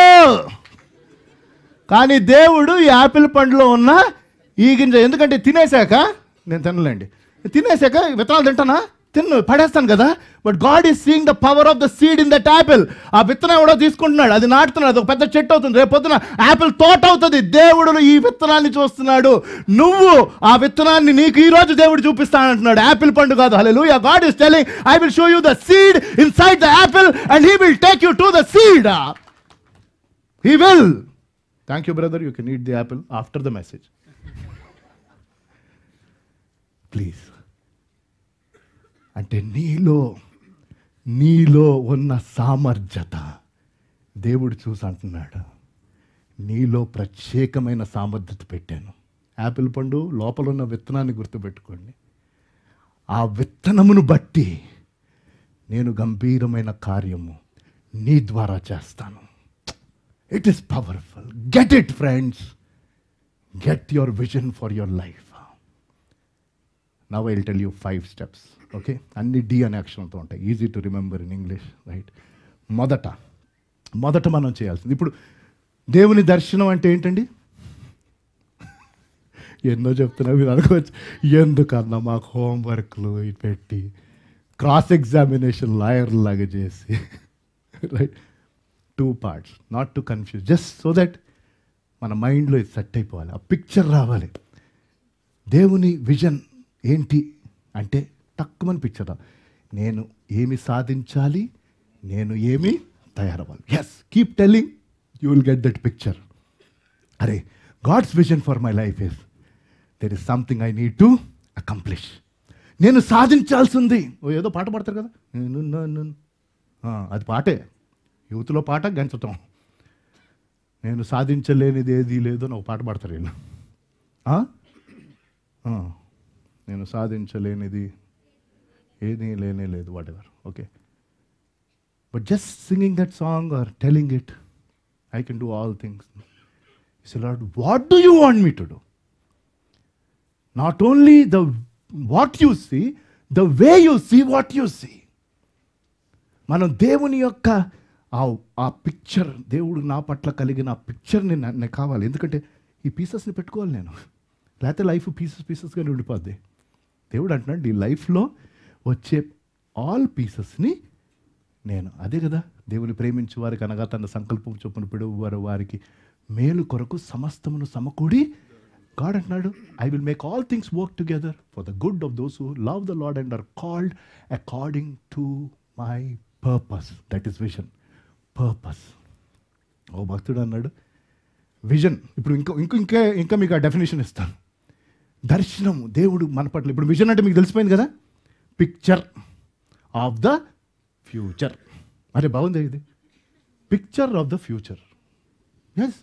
కానీ దేవుడు ఈ యాపిల్ పండులో ఉన్న ఈ గింజ ఎందుకంటే తినేశాక నేను తినలేండి తినేశాక ఈ విత్తనాలు తింటానా తిన్ను పడేస్తాను కదా but God is seeing the power of the seed in that apple ఆ విత్తనం ఎవడో తీసుకుంటున్నాడు అది నాటుతున్నాడు అది ఒక పెద్ద చెట్టు అవుతుంది రేపు పొద్దున యాపిల్ తోట అవుతుంది దేవుడు ఈ విత్తనాన్ని చూస్తున్నాడు నువ్వు ఆ విత్తనాన్ని నీకు ఈ రోజు దేవుడు చూపిస్తానంటున్నాడు యాపిల్ పండు కాదు hello God is telling I will show you the seed inside the apple and he will take you to the seed he will thank you brother you can eat the apple after the message please అంటే నీలో నీలో ఉన్న సామర్థ్యత దేవుడు చూసి అంటున్నాడు నీలో ప్రత్యేకమైన సామర్థ్యత పెట్టాను యాపిల్ పండు లోపల ఉన్న విత్తనాన్ని గుర్తుపెట్టుకోండి ఆ విత్తనమును బట్టి నేను గంభీరమైన కార్యము నీ ద్వారా చేస్తాను it is powerful get it friends get your vision for your life now I tell you five steps okay అన్ని డి అనే అక్షరంతో ఉంటాయి easy to remember in English right మొదట మొదట మనం చేయాల్సింది ఇప్పుడు దేవుని దర్శనం అంటే ఏంటండి ఎన్నో చెప్తున్నా మీరు అనుకోవచ్చు ఎందుకన్నా మాకు హోంవర్క్లు ఇవి పెట్టి క్రాస్ ఎగ్జామినేషన్ లాయర్ లాగా చేసి right two parts not to confuse just so that మన మైండ్లో ఇది సెట్ అయిపోవాలి ఆ పిక్చర్ రావాలి దేవుని విజన్ ఏంటి అంటే తక్కువని పిక్చర్ రా నేను ఏమి సాధించాలి నేను ఏమి తయారవ్వాలి yes keep telling you will get that picture అరే God's vision for my life is there is something I need to accomplish నేను సాధించాల్సి ఉంది ఓ ఏదో పాట పాడతారు కదా నేను నన్ను ఆ, అది పాటే యూత్లో పాట గంచటం నేను సాధించలేనిది ఏది లేదు అని ఒక పాట పాడతారు వీళ్ళు ఆ? ఆ. నేను సాధించలేనిది ఏది లేనే లేదు whatever okay but just singing that song or telling it I can do all things is Lord what do you want me to do not only the what you see the way you see what you see మనం దేవుని యొక్క ఆ ఆ picture దేవుడు నా పట్ల కలిగిన ఆ పిక్చర్ని నా- నాకు కావాలి ఎందుకంటే ఈ పీసెస్ని పెట్టుకోవాలి నేను లేకపోతే లైఫ్ పీసెస్ పీసెస్గా ఉండిపోద్ది దేవుడు అంటున్నాడు ఈ లైఫ్లో వచ్చే ఆల్ పీసెస్ని నేను అదే కదా దేవుని ప్రేమించు వారికి అనగా తన సంకల్పం చొప్పున పిడువారు వారికి మేలు కొరకు సమస్తమును సమకూడి గాడ్ అంటున్నాడు I will make all things work together for the good of those who love the Lord and are called according to my purpose that is vision purpose ఓ భక్తుడు అన్నాడు విజన్ ఇప్పుడు ఇంకో ఇంకో ఇంకా ఇంకా మీకు ఆ డెఫినేషన్ ఇస్తాను దర్శనం దేవుడు మన పట్ల ఇప్పుడు విజన్ అంటే మీకు తెలిసిపోయింది కదా పిక్చర్ ఆఫ్ ద ఫ్యూచర్ అరే బాగుంది ఇది picture of the future yes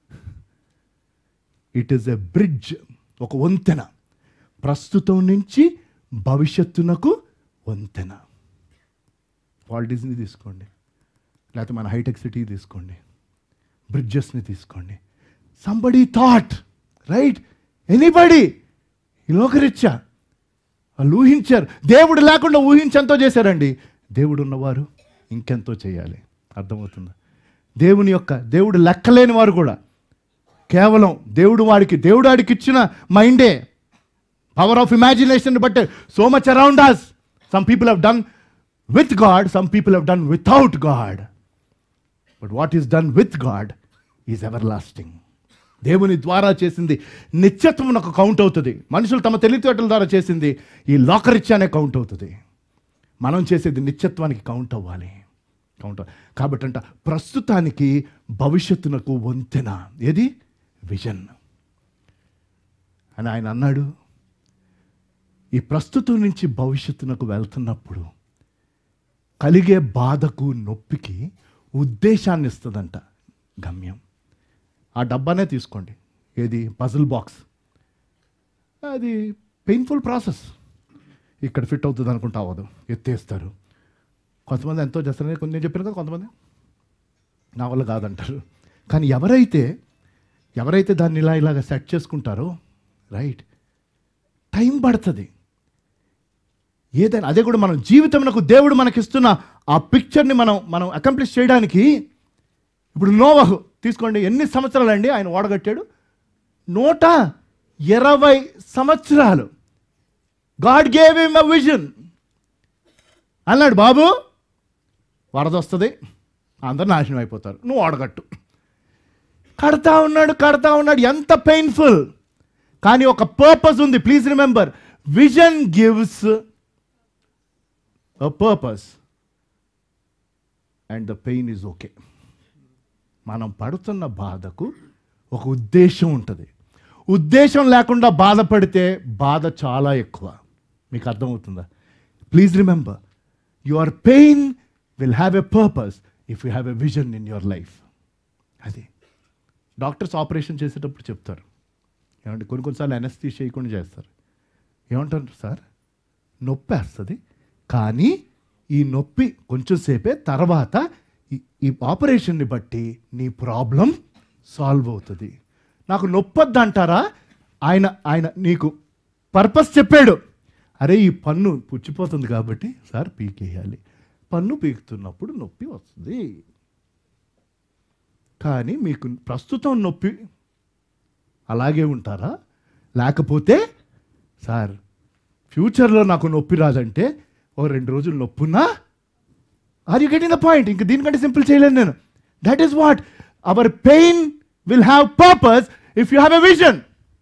it is a bridge ఒక వంతెన ప్రస్తుతం నుంచి భవిష్యత్తునకు వంతెన వాల్ట్ డిజ్నీ తీసుకోండి లేకపోతే మన హైటెక్ సిటీ తీసుకోండి బ్రిడ్జెస్ని తీసుకోండి సంబడి థాట్ రైట్ ఎనీబడి ఈ లోకరిచ్చా వాళ్ళు ఊహించారు దేవుడు లేకుండా ఊహించెంతో చేశారండి దేవుడు ఉన్నవారు ఇంకెంతో చేయాలి అర్థమవుతుందా దేవుని యొక్క దేవుడు లెక్కలేని వారు కూడా కేవలం దేవుడు వాడికి దేవుడు వాడికి ఇచ్చిన మైండే power of imagination but so much around us some people have done with God some people have done without God but what is done with God is everlasting దేవుని ద్వారా చేసింది నిత్యత్వం ఒక కౌంట్ అవుతుంది మనుషులు తమ తెలివితేటల ద్వారా చేసింది ఈ లోకరిత్యానే కౌంట్ అవుతుంది మనం చేసేది నిత్యత్వానికి కౌంట్ అవ్వాలి కౌంట్ కాబట్టి అంట ప్రస్తుతానికి భవిష్యత్తునకు వంతెన ఏది విజన్ అని ఆయన అన్నాడు ఈ ప్రస్తుతం నుంచి భవిష్యత్తునకు వెళ్తున్నప్పుడు కలిగే బాధకు నొప్పికి ఉద్దేశాన్ని ఇస్తుందంట గమ్యం ఆ డబ్బానే తీసుకోండి ఏది పజిల్ బాక్స్ అది పెయిన్ఫుల్ ప్రాసెస్ ఇక్కడ ఫిట్ అవుతుంది అనుకుంటా అవ్వదు ఎత్తేస్తారు కొంతమంది ఎంతో చేస్తారు కొన్ని నేను చెప్పాను కదా కొంతమంది నా వల్ల కాదంటారు కానీ ఎవరైతే ఎవరైతే దాన్ని ఇలా ఇలాగ సెట్ చేసుకుంటారో రైట్ టైం పడుతుంది ఏదైనా అదే కూడా మనం జీవితంలో దేవుడు మనకిస్తున్న ఆ పిక్చర్ని మనం మనం అకంప్లిష్ చేయడానికి ఇప్పుడు నోవహు తీసుకోండి ఎన్ని సంవత్సరాలు అండి ఆయన ఓడగట్టాడు నూట ఇరవై సంవత్సరాలు God gave him a vision అన్నాడు బాబు వరద వస్తుంది అందరు నాశనం అయిపోతారు నువ్వు ఓడగట్టు కడతా ఉన్నాడు కడతా ఉన్నాడు ఎంత పెయిన్ఫుల్ కానీ ఒక పర్పస్ ఉంది please remember vision gives a purpose and the pain is okay మనం పడుతున్న బాధకు ఒక ఉద్దేశం ఉంటుంది ఉద్దేశం లేకుండా బాధపడితే బాధ చాలా ఎక్కువ మీకు అర్థమవుతుందా please remember your pain will have a purpose if you have a vision in your life అది డాక్టర్స్ ఆపరేషన్ చేసేటప్పుడు చెప్తారు ఏమంటే కొన్ని కొన్నిసార్లు ఎనస్థీస్ చేయకుండా చేస్తారు ఏమంటారు సార్ నొప్పి వేస్తుంది కానీ ఈ నొప్పి కొంచెం సేపే తర్వాత ఈ- ఈ ఆపరేషన్ని బట్టి నీ ప్రాబ్లం సాల్వ్ అవుతుంది నాకు నొప్పొద్దు అంటారా ఆయన ఆయన నీకు పర్పస్ చెప్పాడు అరే ఈ పన్ను పుచ్చిపోతుంది కాబట్టి సార్ పీకేయాలి పన్ను పీకుతున్నప్పుడు నొప్పి వస్తుంది కానీ మీకు ప్రస్తుతం నొప్పి అలాగే ఉంటారా లేకపోతే సార్ ఫ్యూచర్లో నాకు నొప్పి రాదంటే ఓ రెండు రోజులు నొప్పున్నా are you getting the point ఇంక దీనికంటే సింపుల్ చేయలేను నేను that is what our pain will have purpose if you have a vision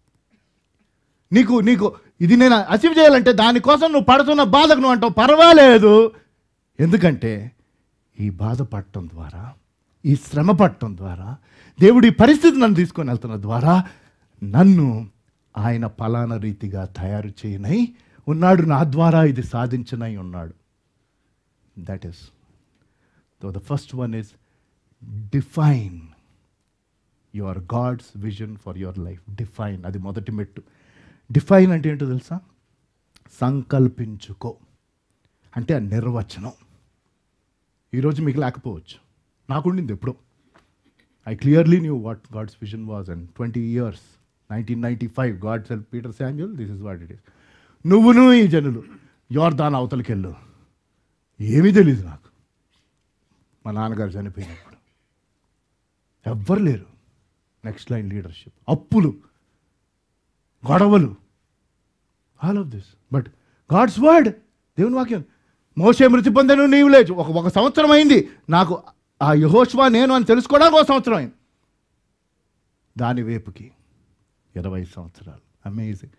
నీకు నీకు ఇది నేను అచీవ్ చేయాలంటే దానికోసం నువ్వు పడుతున్న బాధకు నువ్వు అంటావు పర్వాలేదు ఎందుకంటే ఈ బాధ పడటం ద్వారా ఈ శ్రమ పడటం ద్వారా దేవుడి పరిస్థితి నన్ను తీసుకొని వెళ్తున్న ద్వారా నన్ను ఆయన ఫలానా రీతిగా తయారు చేయనై ఉన్నాడు నా ద్వారా ఇది సాధించనై ఉన్నాడు that is the first one is define your God's vision for your life define అది మొదటి మెట్టు డిఫైన్ అంటే ఏంటో తెలుసా సంకల్పించుకో అంటే ఆ నిర్వచనం ఈరోజు మీకు లేకపోవచ్చు నాకుండింది ఎప్పుడో I clearly knew what God's vision was and twenty years nineteen ninety five God said Peter Samuel this is what it is నువ్వును ఈ జనులు యోర్దాన్ అవతలకి వెళ్ళు ఏమీ తెలియదు నాకు మా నాన్నగారు చనిపోయినప్పుడు ఎవ్వరు లేరు నెక్స్ట్ లైన్ లీడర్షిప్ అప్పులు గొడవలు all of this but God's word దేవుని వాక్యం మోసే మృతి పొందను నీవు లేచు ఒక ఒక సంవత్సరం అయింది నాకు ఆ యహోష్వా నేను అని తెలుసుకోవడానికి ఒక సంవత్సరం అయింది దాని వైపుకి ఇరవై సంవత్సరాలు అమేజింగ్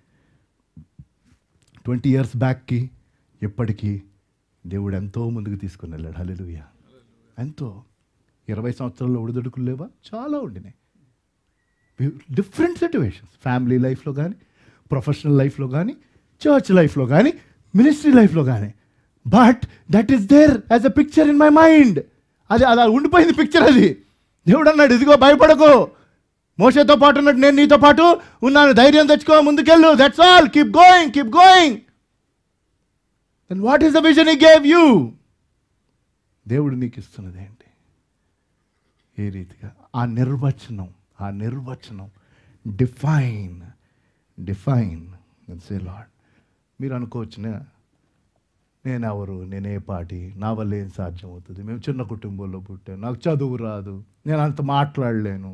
ట్వంటీ ఇయర్స్ బ్యాక్కి ఎప్పటికీ దేవుడు ఎంతో ముందుకు తీసుకుని వెళ్ళాడు హల్లెలూయ ఎంతో ఇరవై సంవత్సరాల్లో ఒడిదొడుకులు లేవా చాలా ఉండినాయి డిఫరెంట్ సిచ్యువేషన్స్ ఫ్యామిలీ లైఫ్లో కానీ ప్రొఫెషనల్ లైఫ్లో కానీ చర్చ్ లైఫ్లో కానీ మినిస్ట్రీ లైఫ్లో కానీ but that is there as a picture in my mind అది అలా ఉండిపోయింది పిక్చర్ అది దేవుడు అన్నాడు ఇదిగో భయపడకు మోసేతో పాటు ఉన్నట్టు నేను నీతో పాటు ఉన్నాను ధైర్యం తెచ్చుకో ముందుకెళ్ళు that's all keep going keep going then what is the vision he gave you దేవుడు నీకు ఇస్తున్నది ఏంటి ఏ రీతిగా ఆ నిర్వచనం ఆ నిర్వచనం డిఫైన్ డిఫైన్ సే లాడ్ మీరు అనుకోవచ్చు "నే- నేను ఎవరు నేనే పాటి నా వల్ల ఏం సాధ్యం అవుతుంది మేము చిన్న కుటుంబంలో పుట్టాను నాకు చదువు రాదు నేను అంత మాట్లాడలేను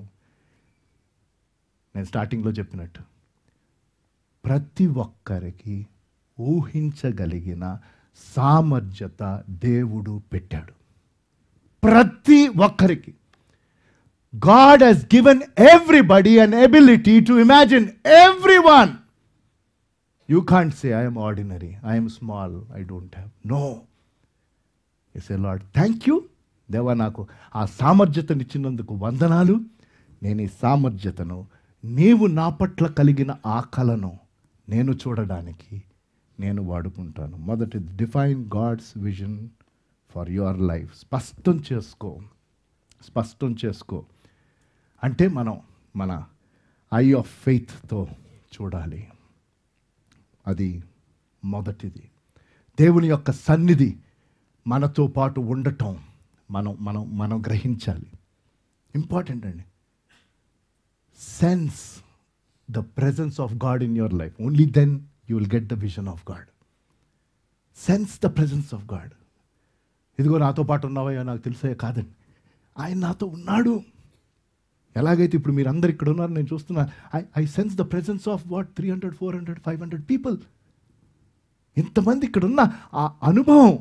నేను స్టార్టింగ్లో చెప్పినట్టు ప్రతి ఒక్కరికి ఊహించగలిగిన సామర్థ్యత దేవుడు పెట్టాడు ప్రతి ఒక్కరికి God he's given everybody an ability to imagine everyone you can't say I'm ordinary I'm small I don't have no yes a Lord thank you దేవా నాకు ఆ సామర్థ్యతనిచ్చినందుకు వందనాలు నేను ఈ సామర్థ్యతను నీవు నా పట్ల కలిగిన ఆ కళను నేను చూడడానికి నేను వాడుకుంటాను మొదటి define God's vision for your life స్పష్టం చేసుకో స్పష్టం చేసుకో అంటే మనం మన ఐ ఆఫ్ ఫెయిత్తో చూడాలి అది మొదటిది దేవుని యొక్క సన్నిధి మనతో పాటు ఉండటం మనం మనం మనం గ్రహించాలి ఇంపార్టెంట్ అండి sense the presence of God in your life only then you will get the vision of God sense the presence of God ఇదిగో నాతో పాటు ఉన్నావయ్యా నాకు తెలుసా కాదండి ఆయన నాతో ఉన్నాడు ఎలాగైతే ఇప్పుడు మీరు అందరు ఇక్కడ ఉన్నారు నేను చూస్తున్నా I I sense the presence of what three hundred four hundred five hundred people ఇంతమంది ఇక్కడ ఉన్న ఆ అనుభవం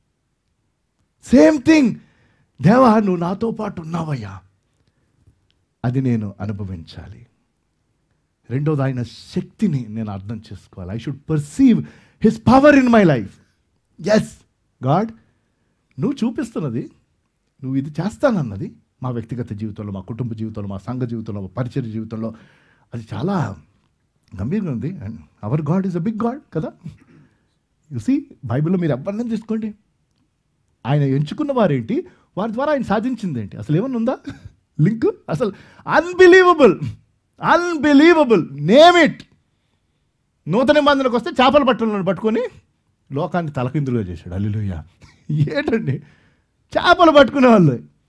సేమ్ థింగ్ దేవా నువ్వు నాతో పాటు ఉన్నావయ్యా అది నేను అనుభవించాలి రెండోది ఆయన శక్తిని నేను అర్థం చేసుకోవాలి I should perceive his power in my life yes God నువ్వు చూపిస్తున్నది నువ్వు ఇది చేస్తానన్నది మా వ్యక్తిగత జీవితంలో మా కుటుంబ జీవితంలో మా సంఘ జీవితంలో మా పరిచయ జీవితంలో అది చాలా గంభీరంగా ఉంది and our God is a big God కదా సి బైబిల్లో మీరు ఎవరిని తీసుకోండి ఆయన ఎంచుకున్న వారేంటి వారి ద్వారా ఆయన సాధించింది ఏంటి అసలు ఏమన్నా ఉందా లింక్ అసలు అన్బిలీవబుల్ అన్బిలీవబుల్ నేమ్ ఇట్ నూతన నిబంధనకు వస్తే చేపల పట్టణలను పట్టుకొని లోకాన్ని తలకిందులుగా చేశాడు అల్లుయ్య ఏంటండి చేపలు పట్టుకునే వాళ్ళు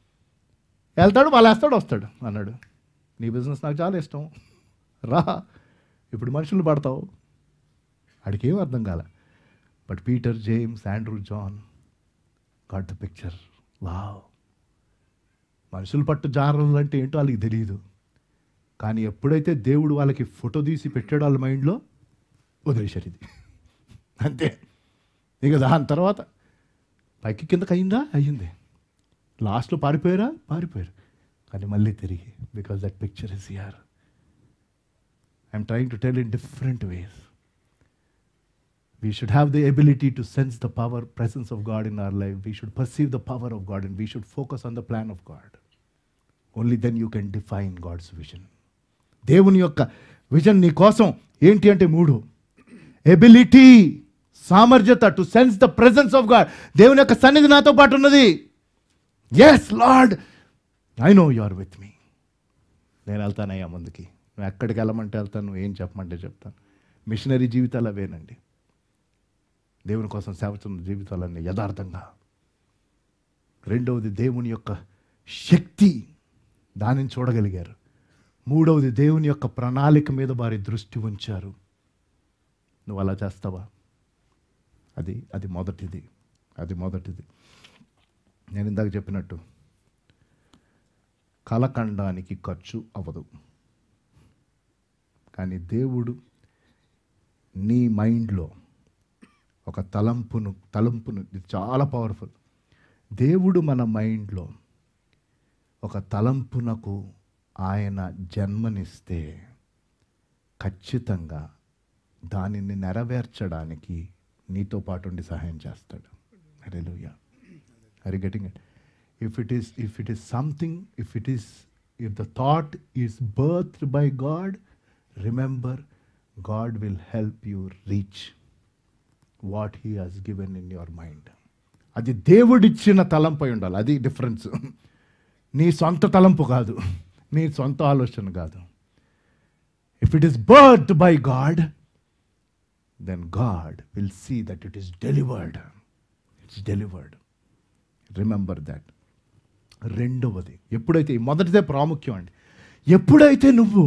వెళ్తాడు వాళ్ళు వేస్తాడు వస్తాడు అన్నాడు నీ బిజినెస్ నాకు చాలా ఇష్టం రా ఇప్పుడు మనుషులు పడతావు ఆడికి ఏం అర్థం కాల but Peter James Andrew John got the picture wow మనుషులు పట్టు జారలు అంటే ఏంటో వాళ్ళకి తెలియదు కానీ ఎప్పుడైతే దేవుడు వాళ్ళకి ఫోటో తీసి పెట్టాడు వాళ్ళ మైండ్లో వదిలేశారు ఇది అంతే ఇక దాని తర్వాత పైకి కిందకి అయిందా అయ్యింది లాస్ట్లో పారిపోయారా పారిపోయారు కానీ మళ్ళీ తిరిగి because that picture is here I'm trying to tell in different ways we should have the ability to sense the power presence of god in our life we should perceive the power of god and we should focus on the plan of god only then you can define god's vision దేవుని యొక్క vision నీ కోసం ఏంటి అంటే మూడు ability సామర్థ్యత to sense the presence of God దేవుని యొక్క సన్నిధి నాతో పాటు ఉన్నది yes Lord I know you are with me నేను వెళ్తానయ్యా ముందుకి నువ్వు ఎక్కడికి వెళ్ళమంటే వెళ్తాను నువ్వు ఏం చెప్పమంటే చెప్తాను మిషనరీ జీవితాలు అవేనండి దేవుని కోసం సేవచున్న జీవితాలన్నీ యథార్థంగా రెండవది దేవుని యొక్క శక్తి దానిని చూడగలిగారు మూడవది దేవుని యొక్క ప్రణాళిక మీద వారి దృష్టి ఉంచారు నువ్వు అలా చేస్తావా అది అది మొదటిది అది మొదటిది నేను ఇందాక చెప్పినట్టు కలకండానికి ఖర్చు అవ్వదు కానీ దేవుడు నీ మైండ్లో ఒక తలంపును తలంపును ఇది చాలా పవర్ఫుల్ దేవుడు మన మైండ్లో ఒక తలంపునకు ఆయన జన్మనిస్తే ఖచ్చితంగా దానిని నెరవేర్చడానికి నీతో పాటు ఉండి సహాయం చేస్తాడు hallelujah are you getting it if it is if it is something if it is if the thought is birth by God remember God will help you reach what he has given in your mind అది దేవుడిచ్చిన తలంపై ఉండాలి అది difference నీ సొంత తలంపు కాదు నీ సొంత ఆలోచన కాదు if it is birth by God then God will see that it is delivered it's delivered remember that రెండవది ఎప్పుడైతే ఈ మొదటిదే ప్రాముఖ్యం అండి ఎప్పుడైతే నువ్వు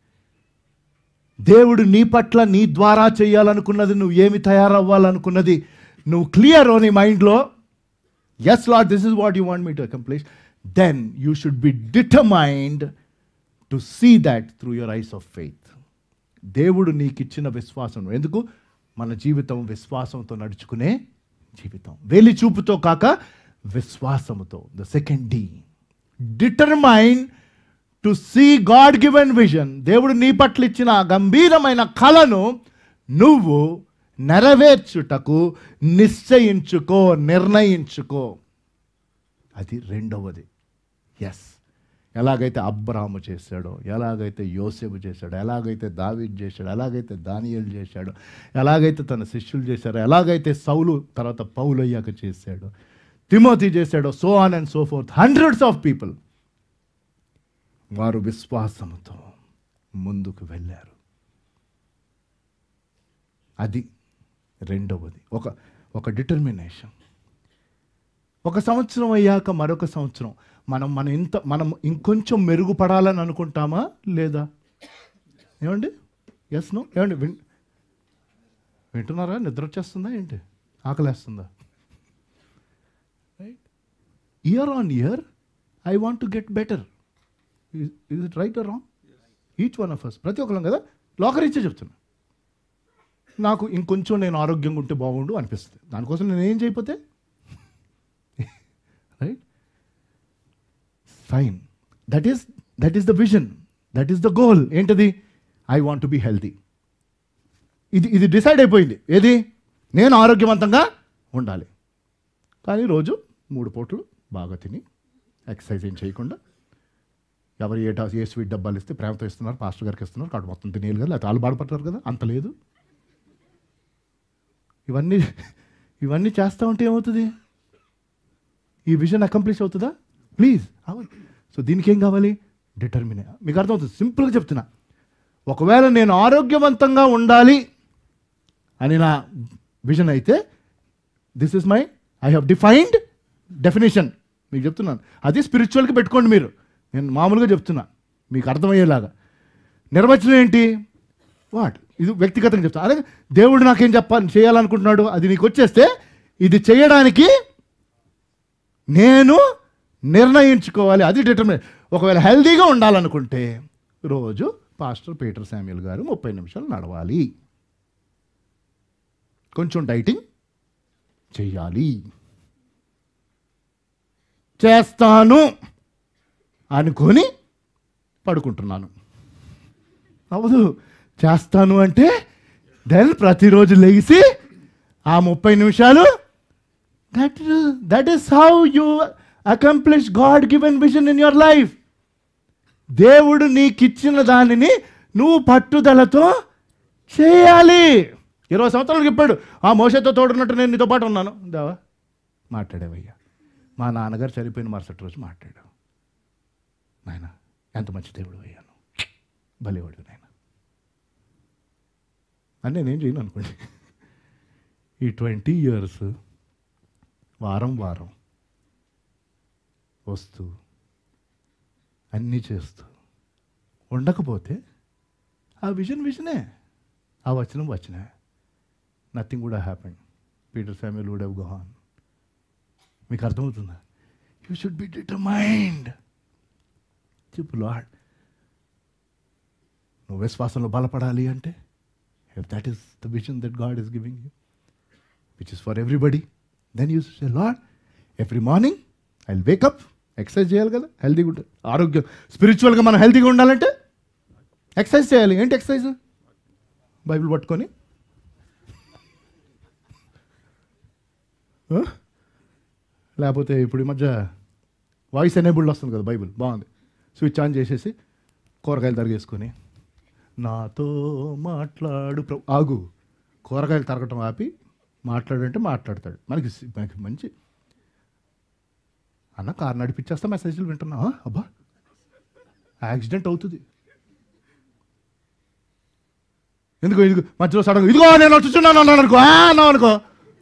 దేవుడు నీ పట్ల నీ ద్వారా చేయాలనుకున్నది నువ్వు ఏమి తయారవ్వాలనుకున్నది నువ్వు క్లియర్ నీ మైండ్లో yes Lord this is what you want me to accomplish then you should be determined to see that through your eyes of faith దేవుడు నీకు ఇచ్చిన విశ్వాసం ఎందుకు మన జీవితం విశ్వాసంతో నడుచుకునే జీవితం వేలి చూపుతో కాక విశ్వాసముతో ద సెకండ్ డి determine to see God given vision దేవుడు నీ పట్ల ఇచ్చిన ఆ గంభీరమైన కళను నువ్వు నెరవేర్చుటకు నిశ్చయించుకో నిర్ణయించుకో అది రెండవది ఎస్ ఎలాగైతే అబ్రాము చేశాడో ఎలాగైతే యోసేపు చేశాడో ఎలాగైతే దావీద్ చేశాడో ఎలాగైతే దానియలు చేశాడో ఎలాగైతే తన శిష్యులు చేశాడో ఎలాగైతే సౌలు తర్వాత పౌలు అయ్యాక చేశాడో తిమోతి చేశాడో so on and so forth hundreds of people వారు విశ్వాసముతో ముందుకు వెళ్ళారు అది రెండవది ఒక ఒక డిటర్మినేషన్ ఒక సంవత్సరం అయ్యాక మరొక సంవత్సరం మనం మనం ఇంత మనం ఇంకొంచెం మెరుగుపడాలని అనుకుంటామా లేదా ఏమండి ఎస్ నో ఏమండి విన్ వింటున్నారా నిద్ర వచ్చేస్తుందా ఏంటి ఆకలేస్తుందా right year on year I want to get better is it right wrong each one of us ప్రతి ఒక్కరం కదా లోకరీత్యా చెప్తున్నా నాకు ఇంకొంచెం నేను ఆరోగ్యంగా ఉంటే బాగుండు అనిపిస్తుంది దానికోసం నేను ఏం చేయకపోతే right fine that is that is the vision that is the goal ఏంటది I want to be healthy ఇది ఇది డిసైడ్ అయిపోయింది ఏది నేను ఆరోగ్యవంతంగా ఉండాలి కానీ రోజు మూడు పూటలు బాగా తిని ఎక్సర్సైజ్ ఏం చేయకుండా ఎవరు ఏ డా- ఏ స్వీట్ డబ్బాలు ఇస్తే ప్రేమతో ఇస్తున్నారు పాస్టర్ గారికి ఇస్తున్నారు కాబట్టి మొత్తం తినేయాలి కదా లేకపోతే వాళ్ళు బాధపడతారు కదా అంత లేదు ఇవన్నీ ఇవన్నీ చేస్తూ ఉంటే ఏమవుతుంది ఈ విజన్ అకంప్లిష్ అవుతుందా ప్లీజ్ అవ్వాలి సో దీనికి ఏం కావాలి డిటర్మినే మీకు అర్థమవుతుంది సింపుల్గా చెప్తున్నా ఒకవేళ నేను ఆరోగ్యవంతంగా ఉండాలి అని నా విజన్ అయితే this is my I have defined definition మీకు చెప్తున్నాను అది స్పిరిచువల్కి పెట్టుకోండి మీరు నేను మామూలుగా చెప్తున్నా మీకు అర్థమయ్యేలాగా నిర్వచనం ఏంటి వాట్ ఇది వ్యక్తిగతంగా చెప్తాను అదే దేవుడు నాకేం చెప్పాలి చేయాలనుకుంటున్నాడు అది నీకు వచ్చేస్తే ఇది చేయడానికి నేను నిర్ణయించుకోవాలి అది డిటర్మిన్ ఒకవేళ హెల్దీగా ఉండాలనుకుంటే రోజు పాస్టర్ పీటర్ శామ్యుల్ గారు ముప్పై నిమిషాలు నడవాలి కొంచెం డైటింగ్ చెయ్యాలి చేస్తాను అనుకొని పడుకుంటున్నాను అవదు చేస్తాను అంటే దెన్ ప్రతిరోజు లేచి ఆ ముప్పై నిమిషాలు that that is how you accomplish God given vision in your life దేవుడు నీకిచ్చిన దానిని నువ్వు పట్టుదలతో చేయాలి ఇరవై సంవత్సరాలు చెప్పాడు ఆ మోసతో తోడున్నట్టు నేను నీతో పాటు ఉన్నాను దావా మాట్లాడేవయ్యా మా నాన్నగారు చనిపోయిన మరుసటి రోజు మాట్లాడావు నాయన ఎంత మంచి దేవుడు అయ్యాను భలేవాడు నాయన అని నేనేం చేయను అనుకోండి ఈ ట్వంటీ ఇయర్స్ వారం వారం వస్తూ అన్నీ చేస్తూ ఉండకపోతే ఆ విజన్ విజనే ఆ వచనం వచనే నథింగ్ కూడా happen Peter family would have gone మీకు అర్థమవుతుందా యూ షుడ్ బి డిటర్మైండ్ చెప్పు లాడ్ నువ్వు విశ్వాసంలో బలపడాలి అంటే if that is the vision that God is giving you which is for everybody then you say Lord every morning I wake up exercise చేయాలి కదా హెల్తీగా ఉంటుంది ఆరోగ్యం స్పిరిచువల్గా మనం హెల్తీగా ఉండాలంటే ఎక్సర్సైజ్ చేయాలి ఏంటి ఎక్సర్సైజ్ బైబిల్ పట్టుకొని ఆ? లేకపోతే ఇప్పుడు ఈ మధ్య వాయిస్ ఎనేబుల్డ్ వస్తుంది కదా బైబిల్ బాగుంది స్విచ్ ఆన్ చేసేసి కూరగాయలు తరిగేసుకొని నాతో మాట్లాడు ప్రభు ఆగు కూరగాయలు తరగటం ఆపి మాట్లాడంటే మాట్లాడతాడు మనకి సి- మనకి మంచి అన్న కారు నడిపించేస్తా మెసేజ్లు వింటున్నా ఆ, అబ్బా యాక్సిడెంట్ అవుతుంది ఎందుకో ఇదిగో మధ్యలో సడన్ ఇదిగో నేను వచ్చుచున్నాను అన్నాను అనుకో ఆ అన్నావు అనుకో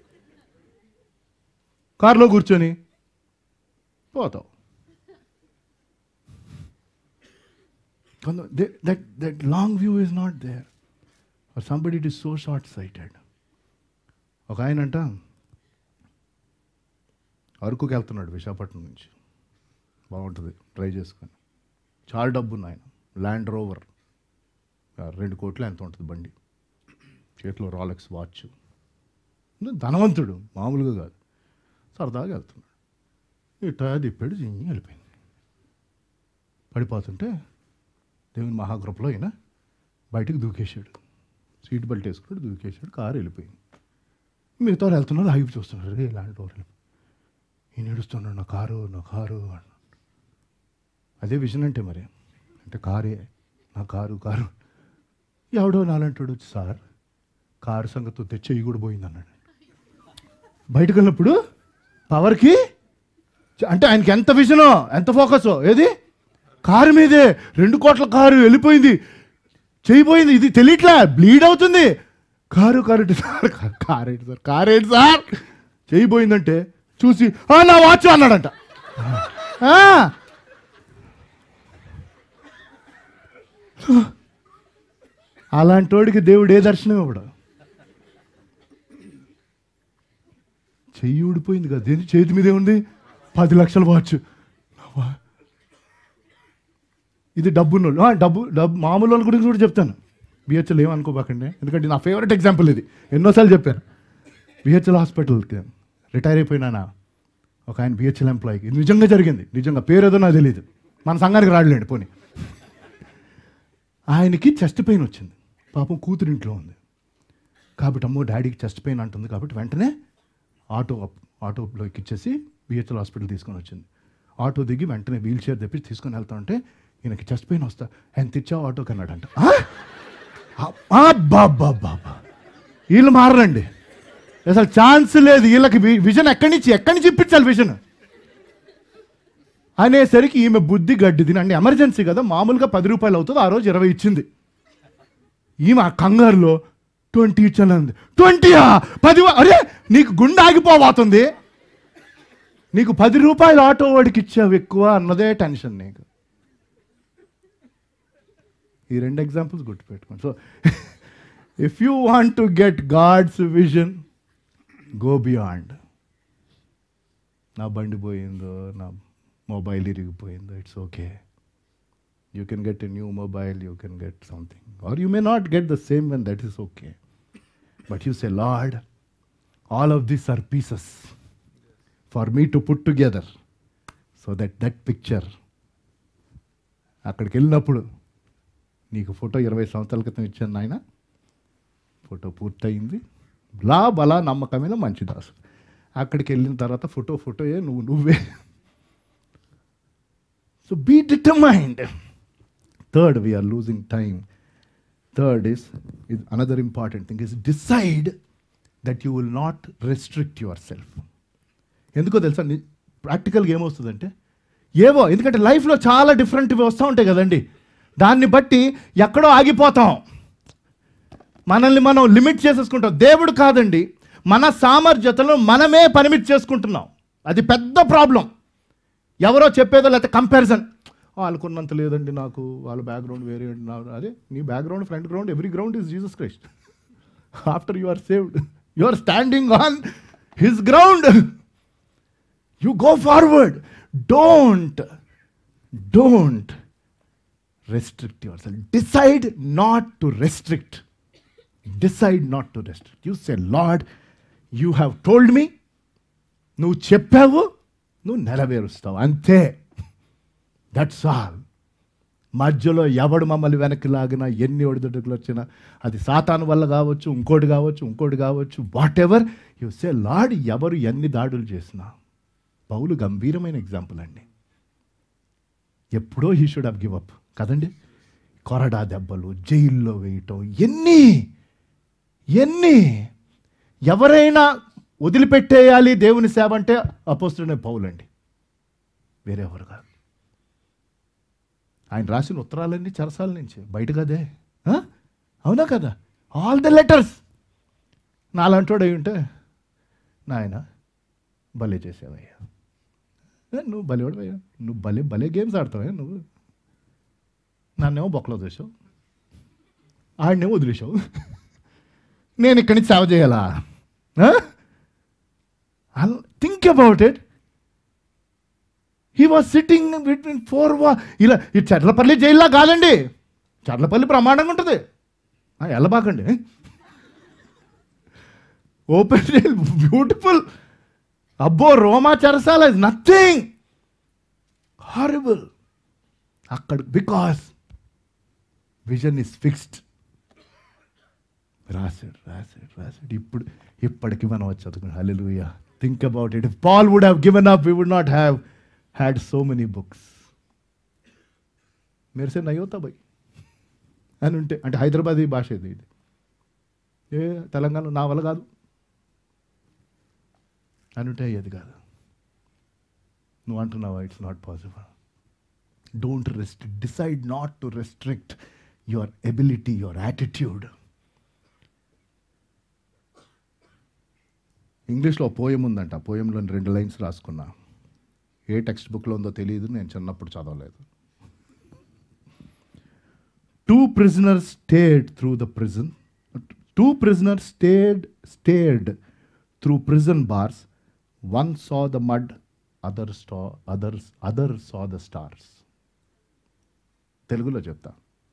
కారులో కూర్చొని పోతావు కొంత that that long view is not there or somebody it is so short sighted ఒక ఆయన అంట అరకుకి వెళ్తున్నాడు విశాఖపట్నం నుంచి బాగుంటుంది ట్రై చేసుకొని చాలా డబ్బు ఉంది ఆయన ల్యాండ్ రోవర్ ఆ, రెండు కోట్లు ఎంత ఉంటుంది బండి చేతిలో రాలెక్స్ వాచ్ ధనవంతుడు మామూలుగా కాదు సరదాగా వెళ్తున్నాడు ఇట్టా తిప్పాడు జింగి వెళ్ళిపోయింది పడిపోతుంటే దేవుని మహాకృపలో అయినా బయటికి దూకేశాడు సీట్ బెల్ట్ వేసుకున్నాడు దూకేశాడు కారు వెళ్ళిపోయింది మిగతా వాళ్ళు వెళ్తున్నారు ఆగి చూస్తున్నారు రే ల్యాండ్ రోవర్ వెళ్ళిపోయి ఈయన ఏడుస్తున్నాడు నా కారు నా కారు అన్నాడు అదే విజన్ అంటే మరి అంటే కారే నా కారు కారు ఎవడో నాలంటాడు వచ్చి సార్ కారు సంగతి తెచ్చి చెయ్యి కూడా పోయింది అన్నాడు బయటకు వెళ్ళినప్పుడు పవర్కి చ- అంటే ఆయనకి ఎంత విజనో ఎంత ఫోకస్ ఏది కారు మీదే రెండు కోట్ల కారు వెళ్ళిపోయింది చేయిపోయింది ఇది తెలియట్లా బ్లీడ్ అవుతుంది కారు కారు ఏంటి సార్ కా- కారు ఏంటి సార్ కారు ఏంటి సార్ చేయిపోయిందంటే చూసి "ఆ, నా వాచ్ అన్నాడంట ఆ. అలాంటోడికి దేవుడు ఏ దర్శనం ఇవ్వడు చెయ్యి ఊడిపోయింది కదా దేని చేతి మీదే ఉంది పది లక్షల వాచ్ ఇది డబ్బున్నోళ్ళు ఆ, డబ్బు డబ్బు మామూలు వాళ్ళ గురించి కూడా చెప్తాను బిహెచ్ఎల్ ఏమనుకోబాకండి ఎందుకంటే నా ఫేవరెట్ ఎగ్జాంపుల్ ఇది ఎన్నోసార్లు చెప్పాను బిహెచ్ఎల్ హాస్పిటల్కి రిటైర్ అయిపోయినా ఒక ఆయన బిహెచ్ఎల్ ఎంప్లాయీకి ఇది నిజంగా జరిగింది నిజంగా పేరు ఏదో నాకు తెలియదు మన సంఘానికి రాడలేండి పోనీ ఆయనకి చెస్ట్ పెయిన్ వచ్చింది పాపం కూతురు ఇంట్లో ఉంది కాబట్టి అమ్మో డాడీకి చెస్ట్ పెయిన్ అంటుంది కాబట్టి వెంటనే ఆటో ఆటోలో ఎక్కిచ్చేసి బిహెచ్ఎల్ హాస్పిటల్ తీసుకొని వచ్చింది ఆటో దిగి వెంటనే వీల్ చైర్ తెప్పి తీసుకొని వెళ్తా ఉంటే ఈయనకి చెస్ట్ పెయిన్ వస్తా ఎంత ఇచ్చావు ఆటోకి అన్నాడంట "ఆ? అబ్బా అబ్బా అబ్బా అబ్బా. వీళ్ళు మారండి అసలు ఛాన్స్ లేదు వీళ్ళకి వి- విజన్ ఎక్కడి నుంచి ఎక్కడి నుంచి ఇప్పించాలి విజన్ అనేసరికి ఈమె బుద్ధి గడ్డి తిని అంటే ఎమర్జెన్సీ కదా మామూలుగా పది రూపాయలు అవుతుంది ఆ రోజు ఇరవై ఇచ్చింది ఈమె ఆ కంగారులో ట్వంటీ ఇచ్చానంది ట్వంటీయా పది వ- అరే నీకు గుండె ఆగిపోబోతుంది నీకు పది రూపాయలు ఆటో వాడికి ఇచ్చావు ఎక్కువ అన్నదే టెన్షన్ నీకు ఈ రెండు ఎగ్జాంపుల్స్ గుర్తుపెట్టుకోండి so if you want to get God's vision go beyond నా బండి పోయిందో నా మొబైల్ ఇరిగిపోయిందో it's okay you can get a new mobile you can get something or you may not get the same one that is okay but you say Lord all of these are pieces for me to put together so that that picture అక్కడికి వెళ్ళినప్పుడు నీకు photo ఇరవై సంవత్సరాల క్రితం ఇచ్చాను నాయన photo పూర్తయింది లా బలా నమ్మకమైన మంచిదాసు అక్కడికి వెళ్ళిన తర్వాత ఫోటో ఫోటోయే నువ్వు నువ్వే so be determined third we're losing time third is is another important thing is decide that you will not restrict yourself ఎందుకో తెలుసా ప్రాక్టికల్గా ఏమొస్తుందంటే ఏవో ఎందుకంటే లైఫ్లో చాలా డిఫరెంట్వి వస్తూ ఉంటాయి కదండి దాన్ని బట్టి ఎక్కడో ఆగిపోతాం మనల్ని మనం లిమిట్ చేసేసుకుంటాం దేవుడు కాదండి మన సామర్థ్యతను మనమే పరిమితి చేసుకుంటున్నాం అది పెద్ద ప్రాబ్లం ఎవరో చెప్పేదో లేకపోతే కంపారిజన్ వాళ్ళకున్నంత లేదండి నాకు వాళ్ళ బ్యాక్గ్రౌండ్ వేరే అండి నా అదే నీ background front ground every ground is Jesus Christ after you are saved you are standing on his ground you go forward don't don't restrict yourself. Decide not to restrict. Decide not to restrict. You say, Lord, you have told me, నువ్వు చెప్పావు నువ్వు నెరవేరుస్తావు అంతే that's all మధ్యలో ఎవడు మమ్మల్ని వెనక్కి లాగినా ఎన్ని ఒడిదుడుకులు వచ్చినా అది సాతాను వల్ల కావచ్చు ఇంకోటి కావచ్చు ఇంకోటి కావచ్చు whatever you say Lord ఎవరు ఎన్ని దాడులు చేసినా పౌలు గంభీరమైన ఎగ్జాంపుల్ అండి ఎప్పుడో he should have give up కదండి కొరడా దెబ్బలు జైల్లో వేయటం ఎన్ని ఎన్ని ఎవరైనా వదిలిపెట్టేయాలి దేవుని సేవ అంటే అపోస్తుడనే పౌలండి వేరే ఎవరు కాదు ఆయన రాసిన ఉత్తరాలన్నీ చెరసాల నుంచి బయట కదే ఆ? అవునా కదా ఆల్ ద లెటర్స్ నాలంటోడు అయి ఉంటే నాయన భలే చేసావయ్యా ఏ, నువ్వు భలేవాడు నువ్వు భలే భలే గేమ్స్ ఆడతావే నువ్వు నన్నేమో బొక్కలో చూసావు ఆడినేమో వదిలేసావు నేను ఇక్కడి నుంచి సేవ చేయాలా think about it he was sitting between four వా ఇలా ఈ చర్లపల్లి జైల్లా కాదండి చర్లపల్లి ప్రమాణంగా ఉంటుంది ఆ, వెళ్ళబాకండి ఓపెన్ జైల్ బ్యూటిఫుల్ అబ్బో రోమా చెరసాల ఇస్ నథింగ్ హారిబుల్ అక్కడ బికాస్ విజన్ ఇస్ ఫిక్స్డ్ రాశాడు రాశాడు రాశాడు ఇప్పుడు ఇప్పటికి మనం వచ్చి చదువుకుని hallelujah think about it if Paul would have given up we would not have had so many books మీరు సే నయోతా బై అని ఉంటే అంటే హైదరాబాదీ భాష ఇది ఇది ఏ తెలంగాణ నా వల్ల కాదు అని ఉంటే అయ్యేది కాదు నువ్వు అంటున్నావా it's not possible don't rest decide not to restrict your ability your attitude ఇంగ్లీష్లో పోయం ఉందంట పోయంలో రెండు లైన్స్ రాసుకున్నా ఏ టెక్స్ట్ బుక్లో ఉందో తెలియదు నేను చిన్నప్పుడు చదవలేదు two prisoners stayed through the prison two prisoners stayed stayed through prison bars one saw the mud other స్టా others other saw the stars తెలుగులో చెప్తా